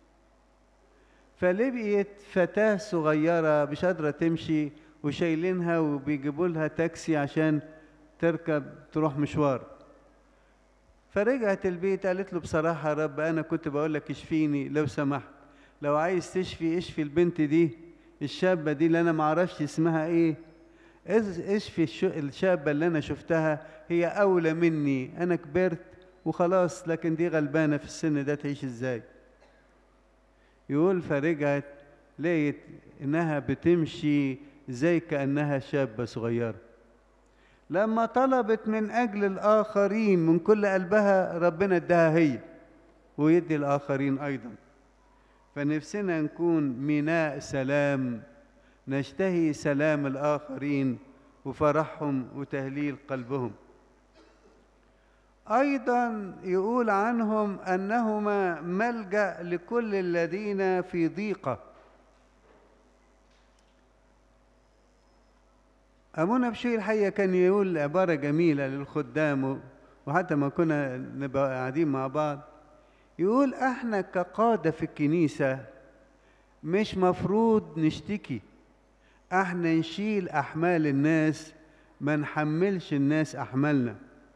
فلقيت فتاة صغيرة مش قادرة تمشي وشايلينها وبيجيبوا لها تاكسي عشان تركب تروح مشوار فرجعت البيت قالت له بصراحة يا رب أنا كنت بقول لك اشفيني لو سمحت لو عايز تشفي اشفي البنت دي الشابة دي اللي أنا معرفش اسمها إيه اشفي الشابة اللي أنا شفتها هي أولى مني أنا كبرت وخلاص لكن دي غلبانة في السن ده تعيش إزاي يقول فرجعت لقيت إنها بتمشي زي كأنها شابة صغيرة لما طلبت من أجل الآخرين من كل قلبها ربنا اداها هي ويدي الآخرين أيضا فنفسنا نكون ميناء سلام نشتهي سلام الآخرين وفرحهم وتهليل قلبهم أيضا يقول عنهم أنهما ملجأ لكل الذين في ضيقة أبونا بشير الحقيقة كان يقول عبارة جميلة للخدام وحتى ما كنا نبقى قاعدين مع بعض يقول احنا كقادة في الكنيسة مش مفروض نشتكي احنا نشيل احمال الناس ما نحملش الناس احمالنا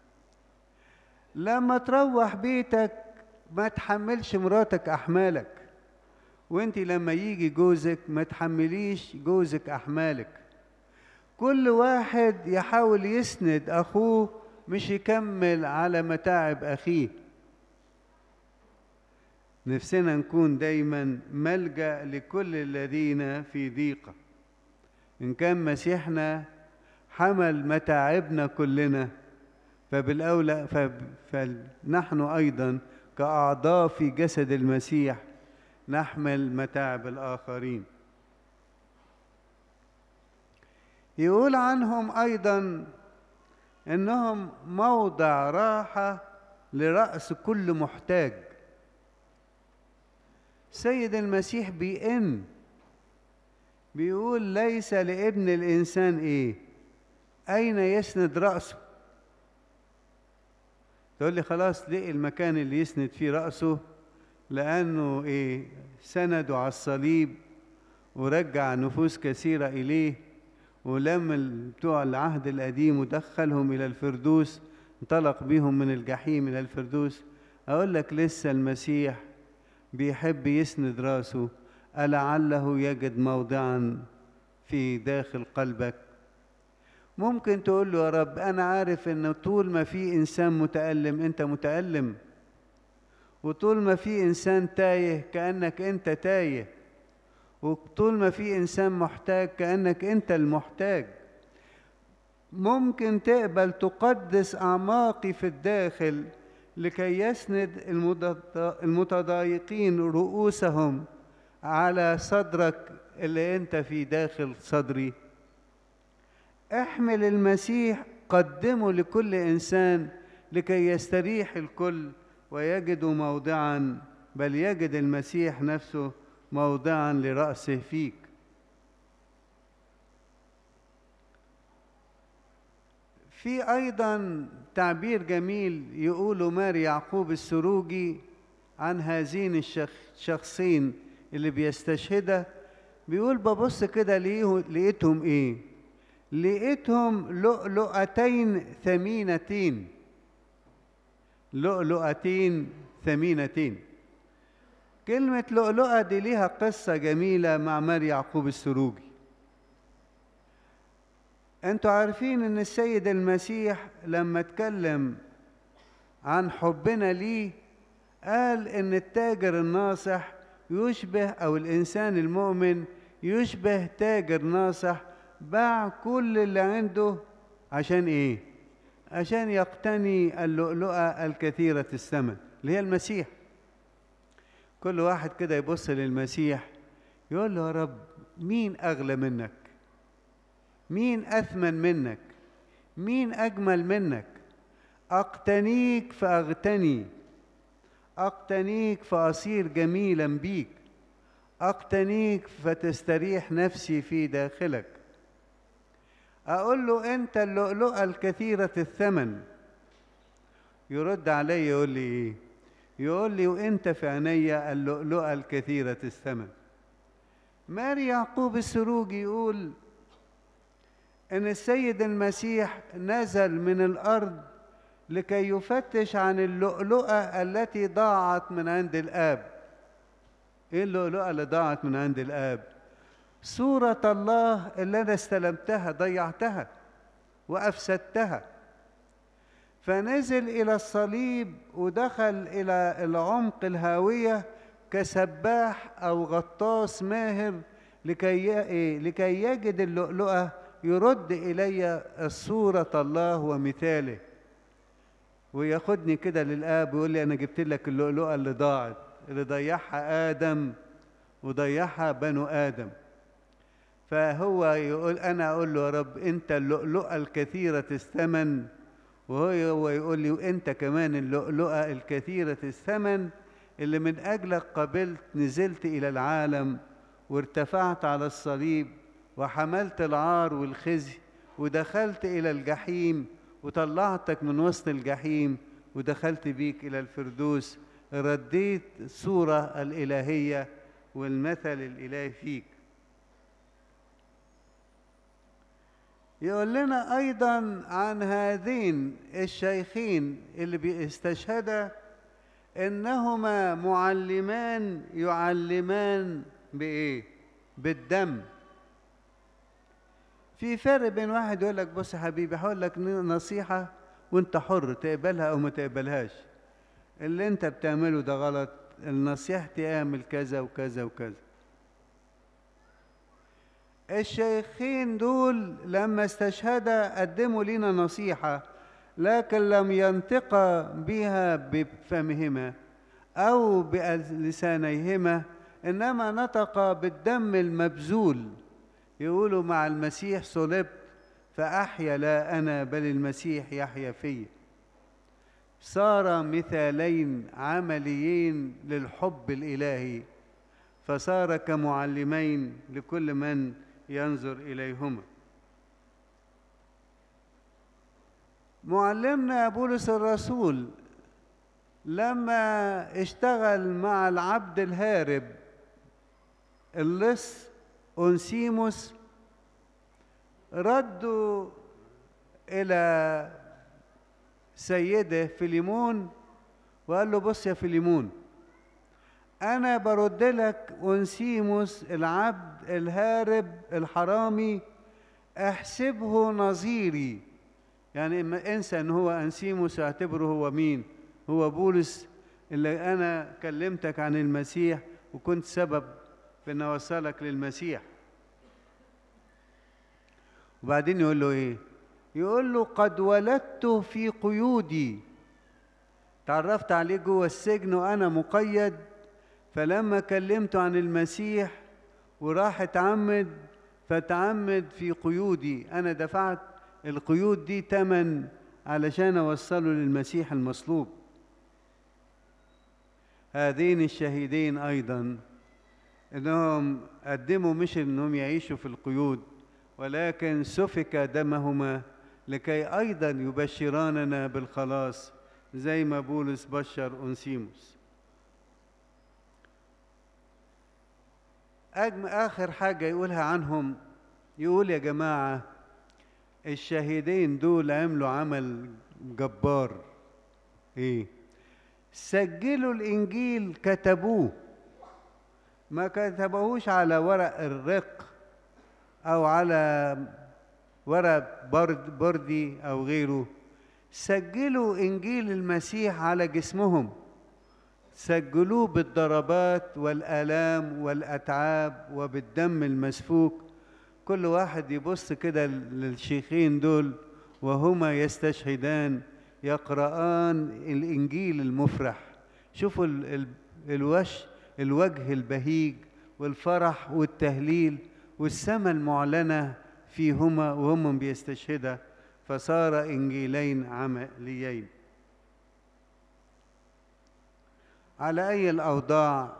لما تروح بيتك ما تحملش مراتك احمالك وانت لما يجي جوزك ما تحمليش جوزك احمالك كل واحد يحاول يسند اخوه مش يكمل على متاعب اخيه نفسنا نكون دايما ملجا لكل الذين في ضيقه ان كان مسيحنا حمل متاعبنا كلنا فبالاولى فنحن ايضا كاعضاء في جسد المسيح نحمل متاعب الاخرين يقول عنهم ايضا انهم موضع راحه لراس كل محتاج سيد المسيح بيئن بيقول ليس لابن الانسان ايه اين يسند راسه تقول لي خلاص لقي المكان اللي يسند فيه راسه لانه ايه سندوا على الصليب ورجع نفوس كثيره اليه ولم بتوع العهد القديم ودخلهم الى الفردوس انطلق بهم من الجحيم الى الفردوس اقول لك لسه المسيح بيحب يسند راسه ألعله يجد موضعا في داخل قلبك ممكن تقول له يا رب أنا عارف إن طول ما في إنسان متألم أنت متألم وطول ما في إنسان تايه كأنك أنت تايه وطول ما في إنسان محتاج كأنك أنت المحتاج ممكن تقبل تقدس أعماقي في الداخل لكي يسند المتضايقين رؤوسهم على صدرك اللي انت في داخل صدري احمل المسيح قدمه لكل انسان لكي يستريح الكل ويجد موضعا بل يجد المسيح نفسه موضعا لراسه فيك في ايضا تعبير جميل يقوله ماري يعقوب السروجي عن هذين الشخصين اللي بيستشهدها بيقول ببص كده لقيتهم ايه لقيتهم لؤلؤتين ثمينتين لؤلؤتين ثمينتين كلمة لؤلؤة دي ليها قصة جميلة مع ماري يعقوب السروجي انتوا عارفين ان السيد المسيح لما اتكلم عن حبنا ليه قال ان التاجر الناصح يشبه او الانسان المؤمن يشبه تاجر ناصح باع كل اللي عنده عشان ايه عشان يقتني اللؤلؤة الكثيرة الثمن اللي هي المسيح كل واحد كده يبص للمسيح يقول له يا رب مين أغلى منك مين أثمن منك مين أجمل منك أقتنيك فأغتني أقتنيك فأصير جميلا بيك أقتنيك فتستريح نفسي في داخلك أقول له أنت اللؤلؤة الكثيرة الثمن يرد علي يقول لي إيه يقول لي وأنت في عيني اللؤلؤة الكثيرة الثمن ماري يعقوب السروجي يقول ان السيد المسيح نزل من الارض لكي يفتش عن اللؤلؤه التي ضاعت من عند الاب ايه اللؤلؤه اللي ضاعت من عند الاب صوره الله اللي انا استلمتها ضيعتها وافسدتها فنزل الى الصليب ودخل الى العمق الهاويه كسباح او غطاس ماهر لكي لكي يجد اللؤلؤه يرد الي صوره الله ومثاله وياخدني كده للاب ويقول لي انا جبت لك اللؤلؤه اللي ضاعت اللي ضيعها ادم وضيعها بنو ادم فهو يقول انا اقول له يا رب انت اللؤلؤه الكثيره الثمن وهو يقول لي وانت كمان اللؤلؤه الكثيره الثمن اللي من اجلك قبلت نزلت الى العالم وارتفعت على الصليب وحملت العار والخزي ودخلت الى الجحيم وطلعتك من وسط الجحيم ودخلت بيك الى الفردوس رديت الصوره الالهيه والمثل الالهي فيك يقول لنا ايضا عن هذين الشيخين اللي بيستشهدا انهما معلمان يعلمان بايه بالدم في فرق بين واحد يقول لك بص يا حبيبي هقول لك نصيحه وانت حر تقبلها او ما تقبلهاش اللي انت بتعمله ده غلط النصيحتي اعمل كذا وكذا وكذا الشيخين دول لما استشهدا قدموا لنا نصيحه لكن لم ينطق بها بفمهما او بلسانيهما انما نطق بالدم المبذول يقولوا مع المسيح صلبت فاحيا لا انا بل المسيح يحيا في صار مثالين عمليين للحب الالهي فصار كمعلمين لكل من ينظر اليهما معلمنا بولس الرسول لما اشتغل مع العبد الهارب اللص أنسيموس ردوا إلى سيده فيليمون وقال له بص يا فيليمون أنا برد لك أنسيموس العبد الهارب الحرامي احسبه نظيري يعني اما انسى ان هو انسيموس اعتبره هو مين هو بولس اللي انا كلمتك عن المسيح وكنت سبب في ان اوصلك للمسيح وبعدين يقول له ايه يقول له قد ولدته في قيودي تعرفت عليه جوه السجن وانا مقيد فلما كلمته عن المسيح وراح اتعمد فتعمد في قيودي انا دفعت القيود دي تمن علشان اوصله للمسيح المصلوب هذين الشهيدين ايضا انهم قدموا مش انهم يعيشوا في القيود ولكن سفك دمهما لكي ايضا يبشراننا بالخلاص زي ما بولس بشر انسيموس أجم اخر حاجه يقولها عنهم يقول يا جماعه الشهيدين دول عملوا عمل جبار ايه سجلوا الانجيل كتبوه ما كتبوهوش على ورق الرق او على ورق برد بردي او غيره سجلوا انجيل المسيح على جسمهم سجلوه بالضربات والالام والاتعاب وبالدم المسفوك كل واحد يبص كده للشيخين دول وهما يستشهدان يقرآن الإنجيل المفرح شوفوا ال ال الوش الوجه البهيج والفرح والتهليل والسماء المعلنة فيهما وهم بيستشهدا فصار إنجيلين عمليين على أي الأوضاع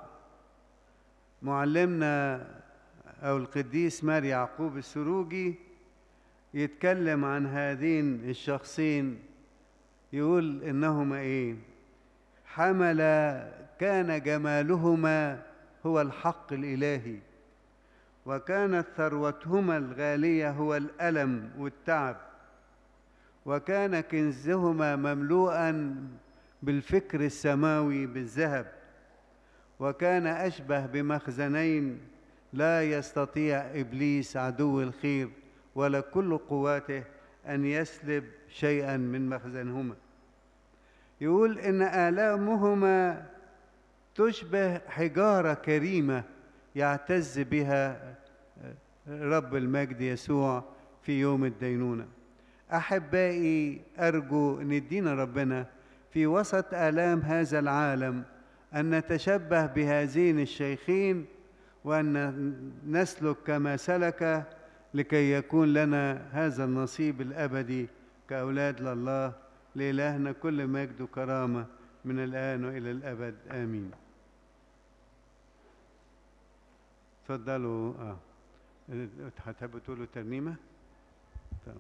معلمنا أو القديس مار يعقوب السروجي يتكلم عن هذين الشخصين يقول إنهما إيه حمل كان جمالهما هو الحق الإلهي وكانت ثروتهما الغالية هو الألم والتعب وكان كنزهما مملوءا بالفكر السماوي بالذهب وكان أشبه بمخزنين لا يستطيع إبليس عدو الخير ولا كل قواته أن يسلب شيئا من مخزنهما يقول إن آلامهما تشبه حجارة كريمة يعتز بها رب المجد يسوع في يوم الدينونة أحبائي أرجو أن يدينا ربنا في وسط آلام هذا العالم أن نتشبه بهذين الشيخين وأن نسلك كما سلك لكي يكون لنا هذا النصيب الأبدي كأولاد لله لإلهنا كل مجد وكرامة من الآن وإلى الأبد آمين تفضلوا اه هتحبوا تقولوا ترنيمه طب.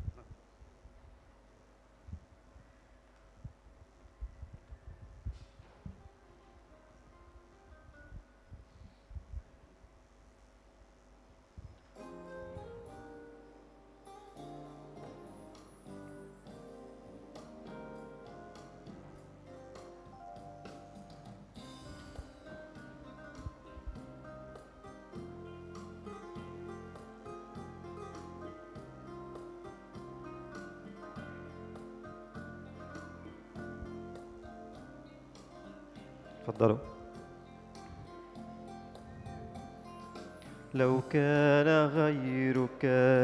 تفضلوا لو كان غيرك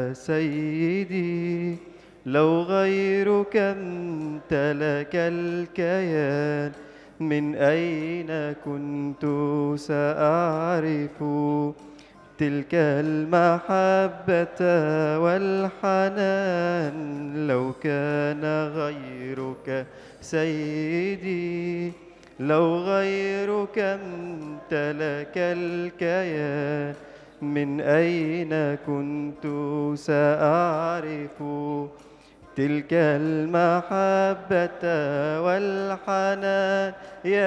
سيدي لو غيرك امتلك الكيان من أين كنت سأعرف تلك المحبة والحنان لو كان غيرك سيدي لو غيرك امتلك الكيان من أين كنت سأعرف تلك المحبة والحنان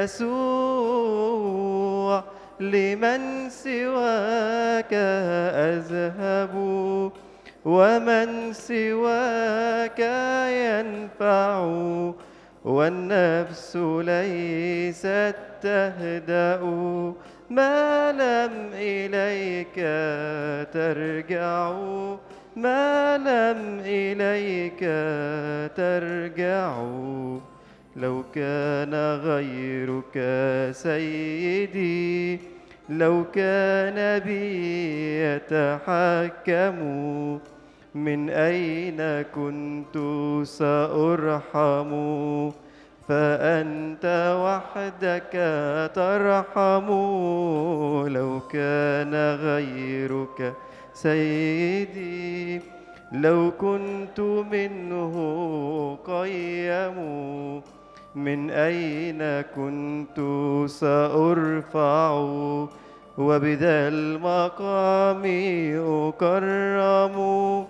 يسوع لمن سواك أذهب ومن سواك ينفع والنفس ليست تهدأ ما لم إليك ترجع ما لم إليك ترجع لو كان غيرك سيدي لو كان بي يتحكم من أين كنت سأرحم فأنت وحدك ترحم لو كان غيرك سيدي لو كنت منه قيم من أين كنت سأرفع وبذا المقام أكرم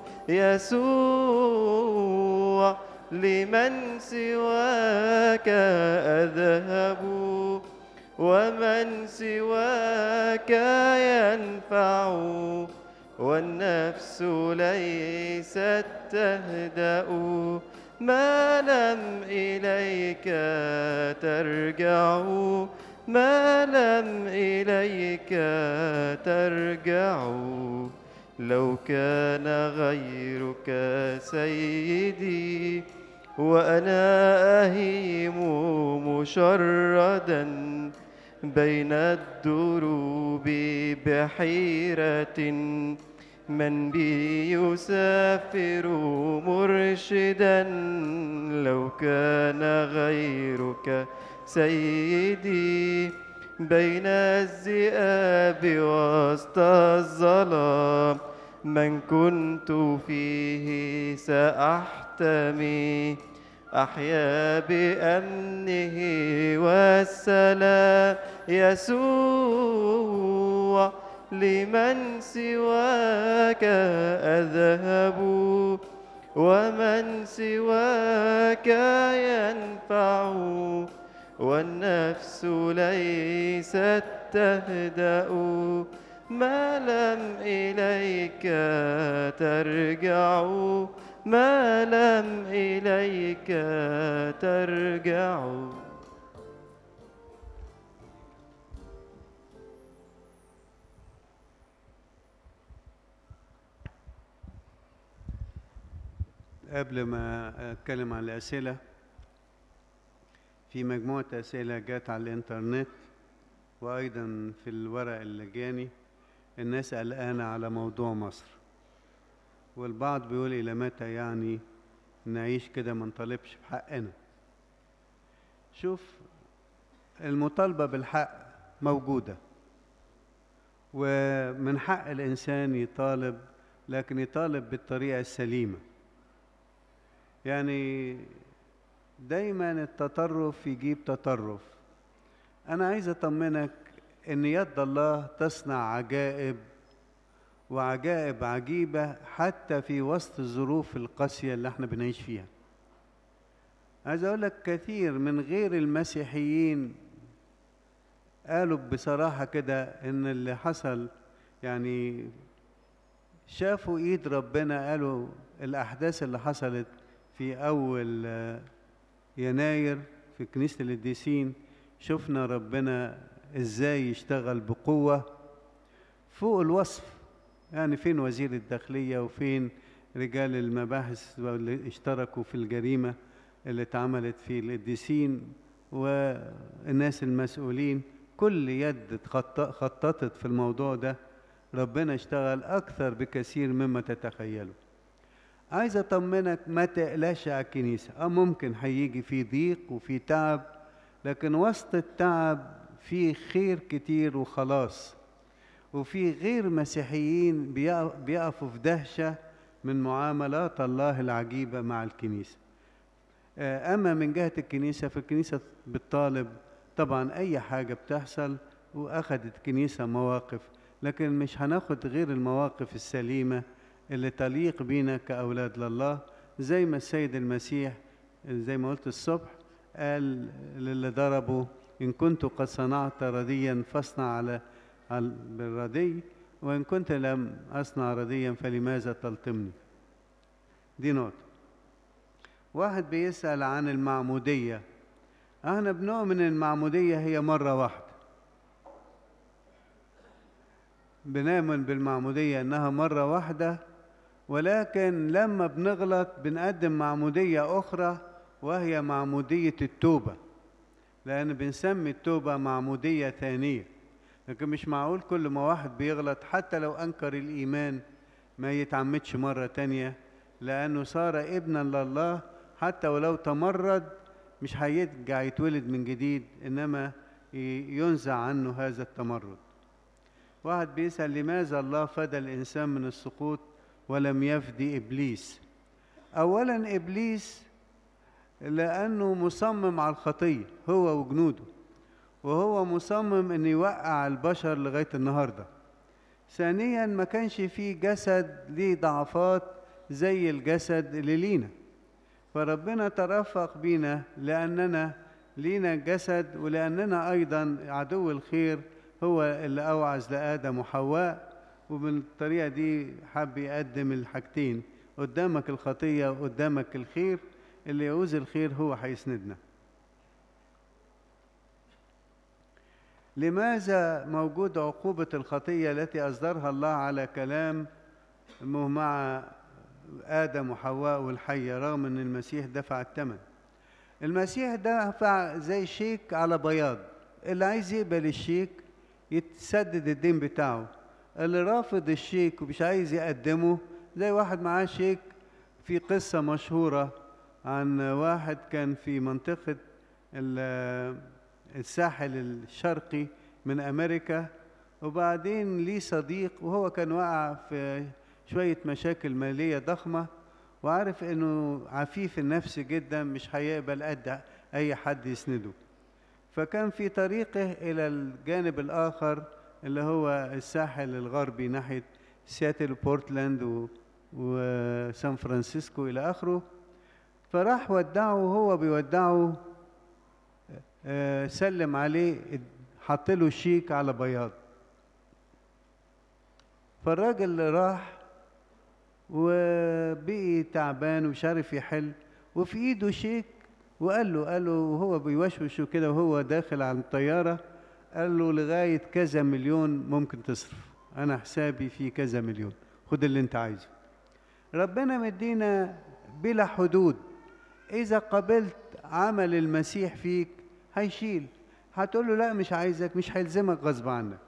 يسوع لمن سواك أذهب ومن سواك ينفع والنفس ليست تهدأ ما لم إليك ترجع ما لم إليك ترجع لو كان غيرك سيدي وأنا أهيم مشردا بين الدروب بحيرة من بي يسافر مرشدا لو كان غيرك سيدي بين الذئاب وسط الظلام من كنت فيه سأحتمي أحيا بأمنه والسلام يسوع لمن سواك أذهب ومن سواك ينفع والنفس ليست تهدأ ما لم إليك ترجع ما لم إليك ترجع قبل ما أتكلم عن الأسئلة في مجموعة أسئلة جات على الإنترنت وأيضا في الورق اللي جاني الناس قلقانة على موضوع مصر والبعض بيقول إلى متى يعني نعيش كده ما نطالبش بحقنا شوف المطالبة بالحق موجودة ومن حق الإنسان يطالب لكن يطالب بالطريقة السليمة يعني دايما التطرف يجيب تطرف انا عايز اطمنك ان يد الله تصنع عجائب وعجائب عجيبه حتى في وسط الظروف القاسيه اللي احنا بنعيش فيها عايز اقول لك كثير من غير المسيحيين قالوا بصراحه كده ان اللي حصل يعني شافوا ايد ربنا قالوا الاحداث اللي حصلت في أول يناير في كنيسة القديسين شفنا ربنا إزاي يشتغل بقوة فوق الوصف يعني فين وزير الداخلية وفين رجال المباحث اللي اشتركوا في الجريمة اللي اتعملت في القديسين والناس المسؤولين كل يد خططت في الموضوع ده ربنا اشتغل أكثر بكثير مما تتخيلوا عايز اطمنك ما تقلقش على الكنيسه اه ممكن هيجي في ضيق وفي تعب لكن وسط التعب في خير كتير وخلاص وفي غير مسيحيين بيقفوا في دهشه من معاملات الله العجيبه مع الكنيسه اما من جهه الكنيسه فالكنيسه بتطالب طبعا اي حاجه بتحصل واخدت كنيسه مواقف لكن مش هناخد غير المواقف السليمه اللي تليق بينا كأولاد لله زي ما السيد المسيح زي ما قلت الصبح قال للي ضربوا إن كنت قد صنعت رديا فاصنع على بالردي وإن كنت لم أصنع رديا فلماذا تلطمني دي نقطة واحد بيسأل عن المعمودية احنا بنؤمن المعمودية هي مرة واحدة بنؤمن بالمعمودية انها مرة واحدة ولكن لما بنغلط بنقدم معمودية أخرى وهي معمودية التوبة لأن بنسمي التوبة معمودية ثانية لكن مش معقول كل ما واحد بيغلط حتى لو أنكر الإيمان ما يتعمدش مرة تانية لأنه صار ابنا لله حتى ولو تمرد مش هيرجع يتولد من جديد إنما ينزع عنه هذا التمرد واحد بيسأل لماذا الله فدى الإنسان من السقوط ولم يفدي ابليس اولا ابليس لانه مصمم على الخطيه هو وجنوده وهو مصمم ان يوقع البشر لغايه النهارده ثانيا ما كانش فيه جسد ليه ضعفات زي الجسد اللي لينا فربنا ترفق بينا لاننا لينا جسد ولاننا ايضا عدو الخير هو اللي اوعز لادم وحواء وبالطريقة دي حب يقدم الحاجتين قدامك الخطية وقدامك الخير اللي يعوز الخير هو هيسندنا لماذا موجود عقوبة الخطية التي أصدرها الله على كلام مع آدم وحواء والحية رغم أن المسيح دفع الثمن المسيح دفع زي شيك على بياض اللي عايز يقبل الشيك يتسدد الدين بتاعه اللي رافض الشيك ومش عايز يقدمه زي واحد معاه شيك في قصة مشهورة عن واحد كان في منطقة الساحل الشرقي من أمريكا وبعدين ليه صديق وهو كان واقع في شوية مشاكل مالية ضخمة وعارف انه عفيف النفس جدا مش هيقبل قد اي حد يسنده فكان في طريقه الى الجانب الاخر اللي هو الساحل الغربي ناحيه سياتل وبورتلاند و... وسان فرانسيسكو الى اخره فراح ودعه وهو بيودعه آه، سلم عليه حط له شيك على بياض فالراجل راح وبقي تعبان ومش عارف يحل وفي ايده شيك وقال له قال له وهو بيوشوش كده وهو داخل على الطياره قال له لغايه كذا مليون ممكن تصرف انا حسابي في كذا مليون خد اللي انت عايزه ربنا مدينا بلا حدود اذا قبلت عمل المسيح فيك هيشيل هتقول له لا مش عايزك مش هيلزمك غصب عنك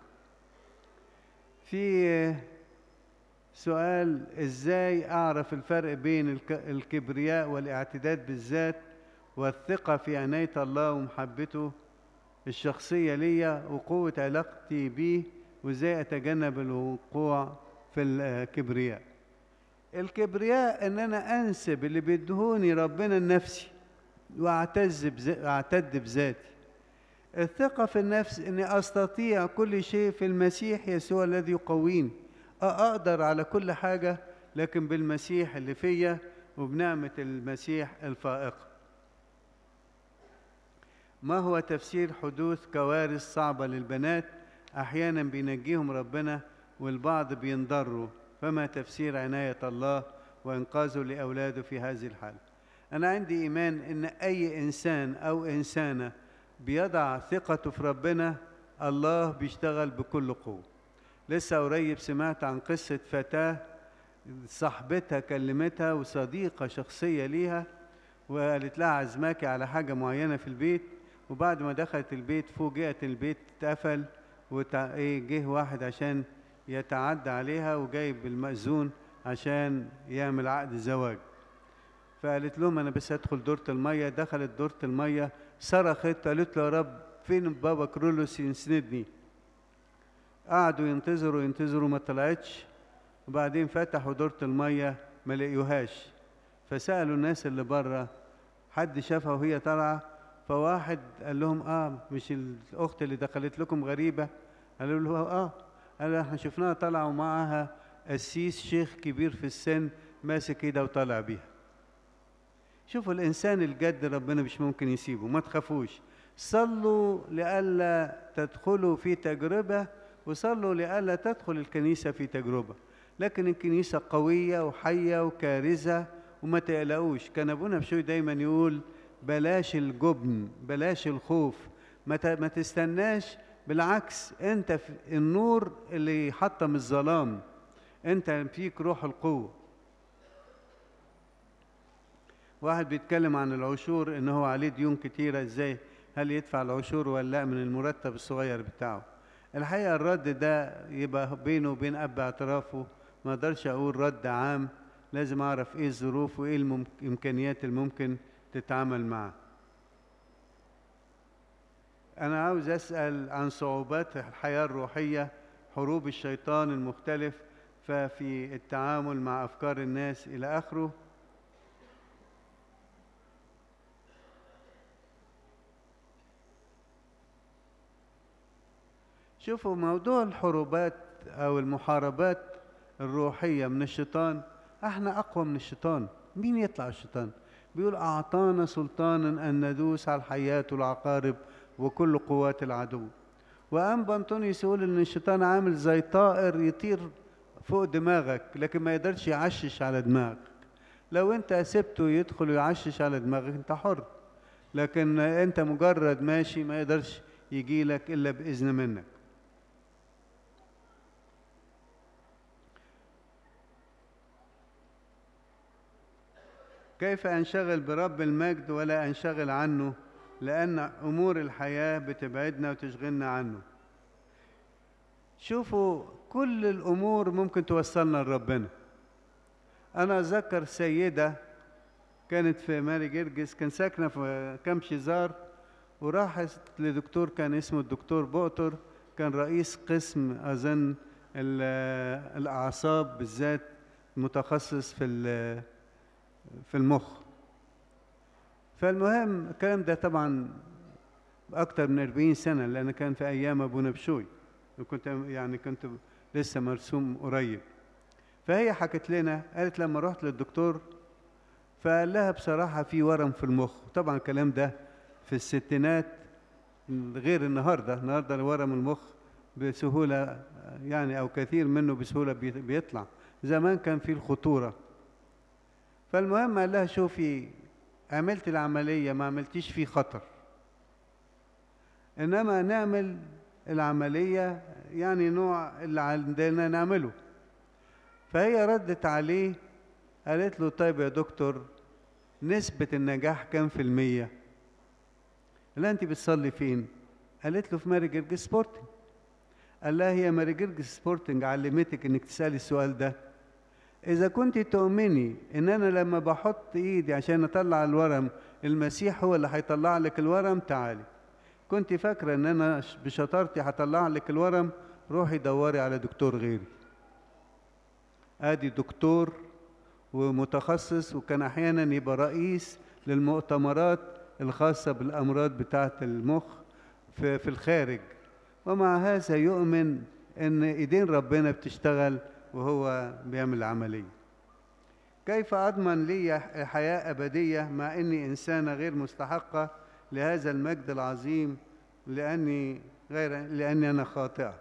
في سؤال ازاي اعرف الفرق بين الك- الكبرياء والاعتداد بالذات والثقة في عناية الله ومحبته الشخصية ليا وقوة علاقتي بيه وازاي اتجنب الوقوع في الكبرياء الكبرياء ان انا انسب اللي بيدهوني ربنا لنفسي واعتز بذ- اعتد بذاتي الثقة في النفس اني استطيع كل شيء في المسيح يسوع الذي يقويني آه، اقدر على كل حاجة لكن بالمسيح اللي فيا وبنعمة المسيح الفائقة ما هو تفسير حدوث كوارث صعبة للبنات أحيانا بينجيهم ربنا والبعض بينضروا فما تفسير عناية الله وإنقاذه لأولاده في هذه الحالة أنا عندي إيمان إن أي إنسان أو إنسانة بيضع ثقته في ربنا الله بيشتغل بكل قوة لسه قريب سمعت عن قصة فتاة صاحبتها كلمتها وصديقة شخصية ليها وقالت لها عزماكي على حاجة معينة في البيت وبعد ما دخلت البيت فوجئت البيت اتقفل وتع... ايه جه واحد عشان يتعدى عليها وجايب المأذون عشان يعمل عقد زواج فقالت لهم انا بس هدخل دورة المية دخلت دورة المية صرخت قالت له يا رب فين بابا كرولوس يسندني قعدوا ينتظروا ينتظروا ما طلعتش وبعدين فتحوا دورة المية ما لقيوهاش فسألوا الناس اللي بره حد شافها وهي طالعة فواحد قال لهم اه مش الأخت اللي دخلت لكم غريبة قالوا له اه قال احنا شفناها طالعة ومعاها قسيس شيخ كبير في السن ماسك ايدها وطالع بيها شوفوا الإنسان الجد ربنا مش ممكن يسيبه ما تخافوش صلوا لئلا تدخلوا في تجربة وصلوا لئلا تدخل الكنيسة في تجربة لكن الكنيسة قوية وحية وكارثة وما تقلقوش كان أبونا بشوي دايما يقول بلاش الجبن بلاش الخوف ما ت- ما تستناش بالعكس انت في النور اللي يحطم الظلام انت فيك روح القوه واحد بيتكلم عن العشور ان هو عليه ديون كتيرة ازاي هل يدفع العشور ولا لا من المرتب الصغير بتاعه الحقيقة الرد ده يبقى بينه وبين اب اعترافه ما اقدرش اقول رد عام لازم اعرف ايه الظروف وايه الامكانيات الممكن تتعامل معاه انا عاوز اسال عن صعوبات الحياة الروحية حروب الشيطان المختلف ففي التعامل مع افكار الناس الى اخره شوفوا موضوع الحروبات او المحاربات الروحيه من الشيطان احنا اقوى من الشيطان مين يطلع الشيطان بيقول اعطانا سلطانا ان ندوس على الحيات والعقارب وكل قوات العدو وقام بنطونيوس يقول ان الشيطان عامل زي طائر يطير فوق دماغك لكن ما يقدرش يعشش على دماغك لو انت سبته يدخل ويعشش على دماغك انت حر لكن انت مجرد ماشي ما يقدرش يجي لك الا باذن منك كيف انشغل برب المجد ولا انشغل عنه لان امور الحياه بتبعدنا وتشغلنا عنه شوفوا كل الامور ممكن توصلنا لربنا انا اتذكر سيده كانت في ماري جرجس كان ساكنه في كام شيزار وراحت لدكتور كان اسمه الدكتور بؤتر كان رئيس قسم اظن ال- الاعصاب بالذات متخصص في ال- في المخ فالمهم الكلام ده طبعا أكتر من 40 سنة لأن كان في أيام أبو نبشوي وكنت يعني كنت لسه مرسوم قريب فهي حكت لنا قالت لما رحت للدكتور فقال لها بصراحة في ورم في المخ طبعا الكلام ده في الستينات غير النهاردة النهاردة ورم المخ بسهولة يعني أو كثير منه بسهولة بي- بيطلع زمان كان في الخطورة فالمهم قال لها شوفي عملت العملية ما عملتيش فيه خطر إنما نعمل العملية يعني نوع اللي عندنا نعمله فهي ردت عليه قالت له طيب يا دكتور نسبة النجاح كام في المية؟ قال لها أنت بتصلي فين؟ قالت له في ماري جرج سبورتنج قال لها هي ماري جرج سبورتنج علمتك إنك تسألي السؤال ده إذا كنت تؤمني إن أنا لما بحط إيدي عشان أطلع الورم المسيح هو اللي هيطلع لك الورم تعالي كنت فاكرة إن أنا ش- بشطارتي هطلع لك الورم روحي دوري على دكتور غيري ادي دكتور ومتخصص وكان احيانا يبقى رئيس للمؤتمرات الخاصه بالامراض بتاعه المخ في, في الخارج ومع هذا يؤمن ان ايدين ربنا بتشتغل وهو بيعمل العمليه كيف اضمن لي حياه ابديه مع اني انسانه غير مستحقه لهذا المجد العظيم لاني غير لاني انا خاطئه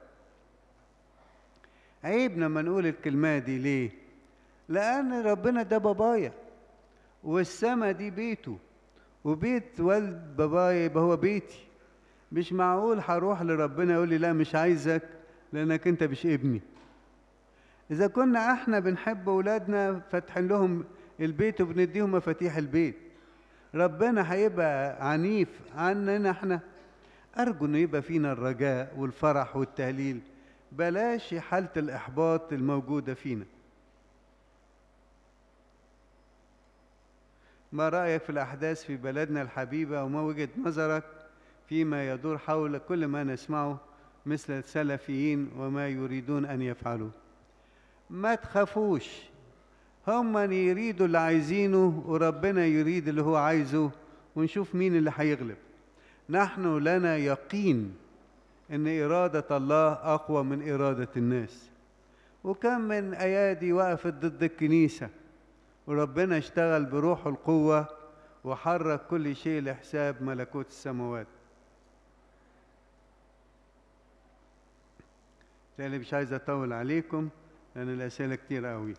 عيب لما نقول الكلمة دي ليه؟ لأن ربنا ده بابايا والسما دي بيته وبيت والد بابايا يبقى هو بيتي مش معقول هروح لربنا يقول لي لا مش عايزك لأنك أنت مش ابني إذا كنا احنا بنحب أولادنا فاتحين لهم البيت وبنديهم مفاتيح البيت ربنا هيبقى عنيف عننا احنا أرجو إنه يبقى فينا الرجاء والفرح والتهليل بلاش حالة الإحباط الموجودة فينا ما رأيك في الأحداث في بلدنا الحبيبة وما وجهة نظرك فيما يدور حول كل ما نسمعه مثل السلفيين وما يريدون أن يفعلوا ما تخافوش هم يريدوا اللي عايزينه وربنا يريد اللي هو عايزه ونشوف مين اللي هيغلب نحن لنا يقين ان اراده الله اقوى من اراده الناس وكم من ايادي وقفت ضد الكنيسه وربنا اشتغل بروح القوه وحرك كل شيء لحساب ملكوت السماوات تالي مش عايز اطول عليكم لان الاسئله كتير قوي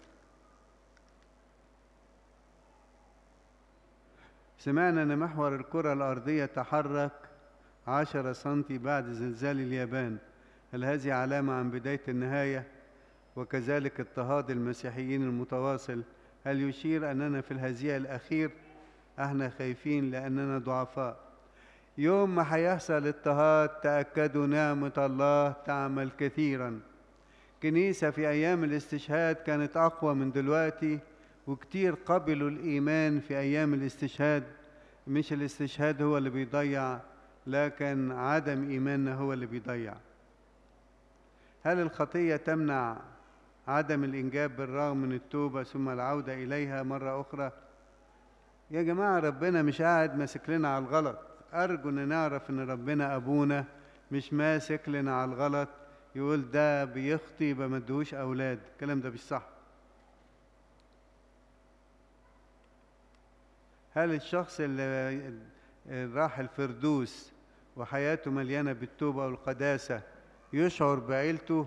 سمعنا ان محور الكره الارضيه تحرك عشرة سنتي بعد زلزال اليابان هل هذه علامة عن بداية النهاية وكذلك اضطهاد المسيحيين المتواصل هل يشير أننا في الهزيع الأخير احنا خايفين لأننا ضعفاء يوم ما هيحصل اضطهاد تأكدوا نعمة الله تعمل كثيرا كنيسة في أيام الاستشهاد كانت أقوى من دلوقتي وكتير قبلوا الإيمان في أيام الاستشهاد مش الاستشهاد هو اللي بيضيع لكن عدم إيماننا هو اللي بيضيع هل الخطية تمنع عدم الإنجاب بالرغم من التوبة ثم العودة إليها مرة أخرى يا جماعة ربنا مش قاعد ماسك لنا على الغلط أرجو أن نعرف أن ربنا أبونا مش ماسك لنا على الغلط يقول ده بيخطي يبقى ما ادهوش أولاد الكلام ده مش صح هل الشخص اللي راح الفردوس وحياته مليانة بالتوبة والقداسة يشعر بعيلته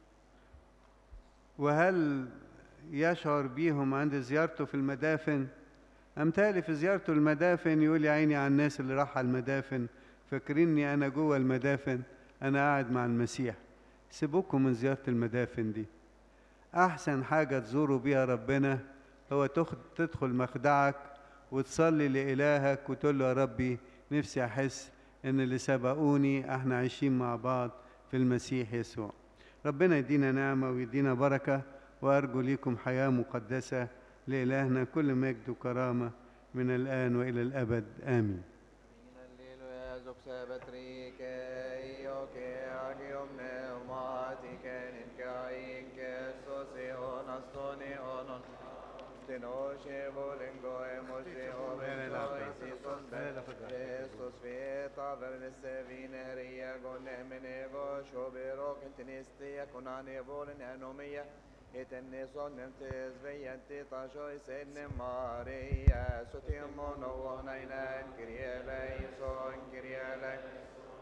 وهل يشعر بيهم عند زيارته في المدافن أمثالي في زيارته المدافن يقول يا عيني على الناس اللي راح على المدافن فاكريني أنا جوه المدافن أنا قاعد مع المسيح سيبوكم من زيارة المدافن دي أحسن حاجة تزوروا بيها ربنا هو تدخل مخدعك وتصلي لإلهك وتقول له يا ربي نفسي أحس إن اللي سبقوني إحنا عايشين مع بعض في المسيح يسوع ربنا يدينا نعمة ويدينا بركة وأرجو ليكم حياة مقدسة لإلهنا كل مجد وكرامة من الآن وإلى الأبد آمين Tenoche volengo emoche oventoisisos Christus vita vernisse vineria gonemenego shobero kentiniste konane volen anomia Etenne sonnente svejente tajoi senne Maria Sutiamo no nainen kirjeleison kirjeleison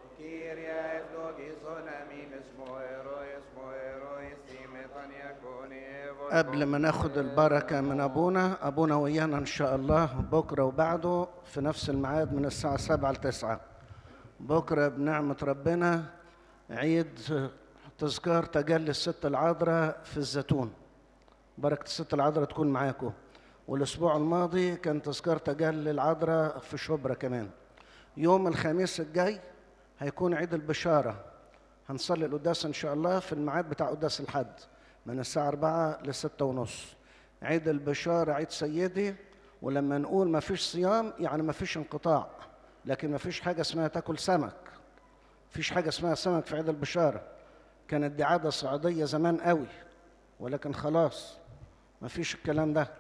Kyrie eftogison amin اسمه ero اسمه ero استيمتان يكون قبل ما ناخد البركة من أبونا أبونا ويانا إن شاء الله بكرة وبعده في نفس الميعاد من الساعة سبعة لتسعة بكرة بنعمة ربنا عيد تذكار تجلي الست العذراء في الزيتون بركة الست العذراء تكون معاكم والأسبوع الماضي كان تذكار تجلي العذراء في شبرا كمان يوم الخميس الجاي هيكون عيد البشارة هنصلي القداس إن شاء الله في الميعاد بتاع قداس الحد من الساعة أربعة لستة ونص عيد البشارة عيد سيدي ولما نقول ما فيش صيام يعني ما فيش انقطاع لكن ما فيش حاجة اسمها تاكل سمك فيش حاجة اسمها سمك في عيد البشارة كانت دي عادة صعيدية زمان قوي ولكن خلاص ما فيش الكلام ده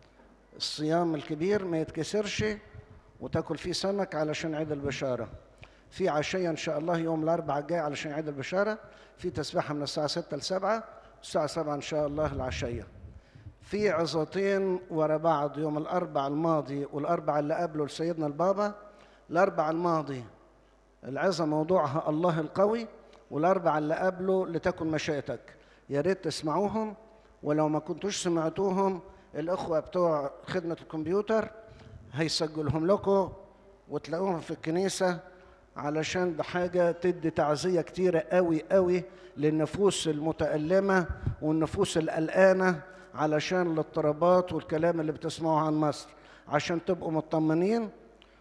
الصيام الكبير ما يتكسرش وتاكل فيه سمك علشان عيد البشارة في عشية إن شاء الله يوم الأربعاء الجاي علشان عيد البشارة في تسبيحة من الساعة 6 ل 7 الساعة 7 إن شاء الله العشية في عظتين ورا بعض يوم الأربع الماضي والأربع اللي قبله لسيدنا البابا الأربع الماضي العظة موضوعها الله القوي والأربع اللي قبله لتكن مشيئتك يا ريت تسمعوهم ولو ما كنتوش سمعتوهم الأخوة بتوع خدمة الكمبيوتر هيسجلهم لكم وتلاقوهم في الكنيسة علشان ده حاجة تدي تعزية كتيرة قوي قوي للنفوس المتألمة والنفوس القلقانة علشان الاضطرابات والكلام اللي بتسمعوه عن مصر عشان تبقوا مطمنين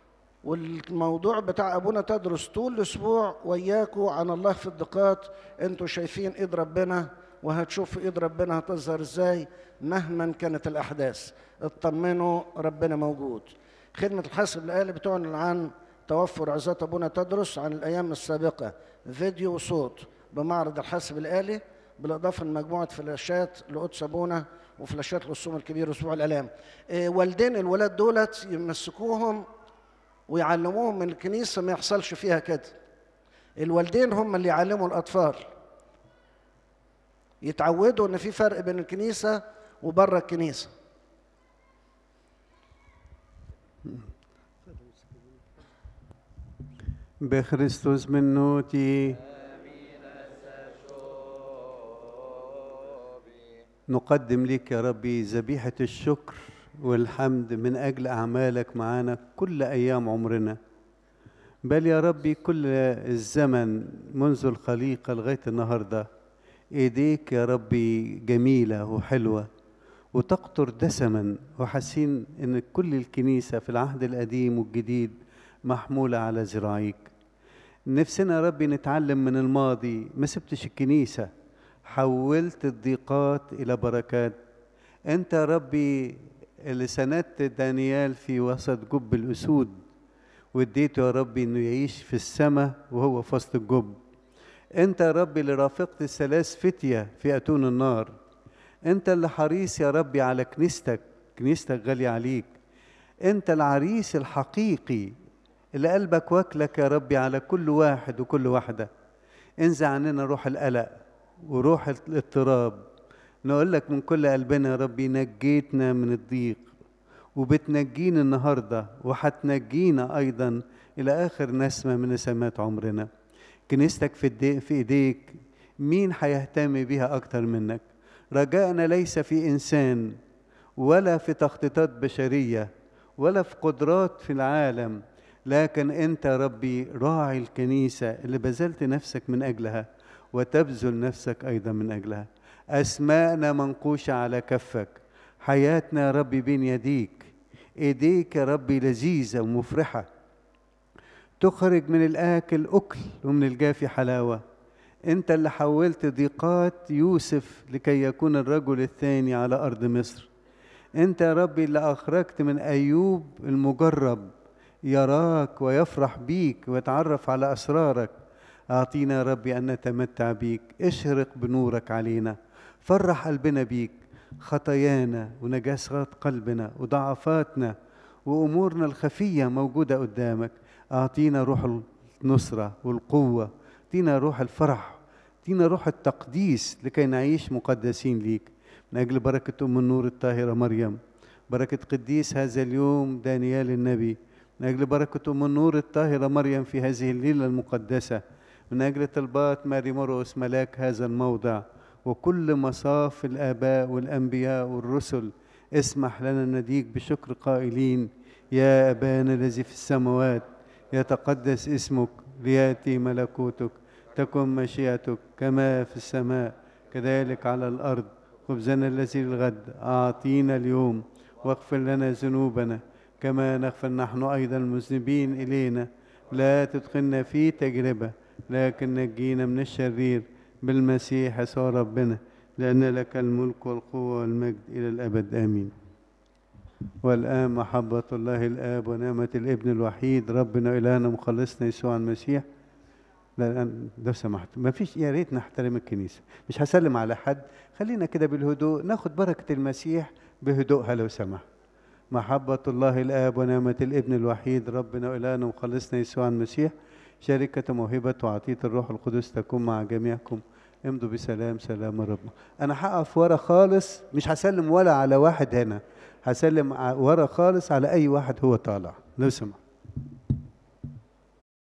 والموضوع بتاع ابونا تدرس طول الاسبوع وياكوا عن الله في الدقات انتوا شايفين ايد ربنا وهتشوفوا ايد ربنا هتظهر ازاي مهما كانت الاحداث اطمنوا ربنا موجود خدمه الحاسب الالي بتعلن عن توفر عظات ابونا تدرس عن الايام السابقه فيديو وصوت بمعرض الحاسب الالي بالاضافه لمجموعه فلاشات لقدس ابونا وفلاشات للصوم الكبير اسبوع الالام إيه والدين الولاد دولت يمسكوهم ويعلموهم من الكنيسه ما يحصلش فيها كده الوالدين هم اللي يعلموا الاطفال يتعودوا ان في فرق بين الكنيسه وبره الكنيسه بخريستوس من نوتي نقدم لك يا ربي ذبيحة الشكر والحمد من أجل أعمالك معانا كل أيام عمرنا بل يا ربي كل الزمن منذ الخليقة لغاية النهاردة إيديك يا ربي جميلة وحلوة وتقطر دسما وحاسين إن كل الكنيسة في العهد القديم والجديد محمولة على ذراعيك نفسنا يا ربي نتعلم من الماضي ما سبتش الكنيسة حولت الضيقات إلى بركات أنت يا ربي اللي سندت دانيال في وسط جب الأسود واديته يا ربي إنه يعيش في السماء وهو في وسط الجب أنت يا ربي اللي رافقت الثلاث فتية في أتون النار أنت اللي حريص يا ربي على كنيستك كنيستك غالية عليك أنت العريس الحقيقي اللي قلبك واكلك يا ربي على كل واحد وكل واحدة انزع عننا روح القلق وروح الاضطراب نقول لك من كل قلبنا يا ربي نجيتنا من الضيق وبتنجينا النهارده وهتنجينا ايضا الى اخر نسمه من نسمات عمرنا كنيستك في الدي في ايديك مين هيهتم بيها اكتر منك رجائنا ليس في انسان ولا في تخطيطات بشريه ولا في قدرات في العالم لكن انت يا ربي راعي الكنيسه اللي بذلت نفسك من اجلها وتبذل نفسك ايضا من اجلها اسماءنا منقوشه على كفك حياتنا يا ربي بين يديك ايديك يا ربي لذيذه ومفرحه تخرج من الاكل اكل ومن الجافي حلاوه انت اللي حولت ضيقات يوسف لكي يكون الرجل الثاني على ارض مصر انت يا ربي اللي اخرجت من ايوب المجرب يراك ويفرح بيك ويتعرف على اسرارك اعطينا يا ربي ان نتمتع بيك اشرق بنورك علينا فرح قلبنا بيك خطايانا ونجاسات قلبنا وضعفاتنا وأمورنا الخفية موجودة قدامك أعطينا روح النصرة والقوة أعطينا روح الفرح أعطينا روح التقديس لكي نعيش مقدسين ليك من أجل بركة أم النور الطاهرة مريم بركة قديس هذا اليوم دانيال النبي من أجل بركة أم النور الطاهرة مريم في هذه الليلة المقدسة من أجل طلبات ماري مرقس ملاك هذا الموضع وكل مصاف الآباء والأنبياء والرسل اسمح لنا نديك بشكر قائلين يا أبانا الذي في السماوات يتقدس اسمك ليأتي ملكوتك تكن مشيئتك كما في السماء كذلك على الأرض خبزنا الذي للغد أعطينا اليوم واغفر لنا ذنوبنا كما نغفر نحن أيضا المذنبين إلينا لا تدخلنا في تجربة لكن نجينا من الشرير بالمسيح يسوع ربنا لأن لك الملك والقوة والمجد إلى الأبد آمين والآن محبة الله الآب ونعمة الابن الوحيد ربنا إلهنا مخلصنا يسوع المسيح لا الآن- لو سمحت ما فيش يا ريت نحترم الكنيسة مش هسلم على حد خلينا كده بالهدوء ناخد بركة المسيح بهدوءها لو سمحت محبة الله الآب ونعمة الابن الوحيد ربنا وإلهنا مخلصنا يسوع المسيح شركة موهبة وعطية الروح القدس تكون مع جميعكم امضوا بسلام سلام رب أنا هقف ورا خالص مش هسلم ولا على واحد هنا هسلم ع- ورا خالص على أي واحد هو طالع لو سمحت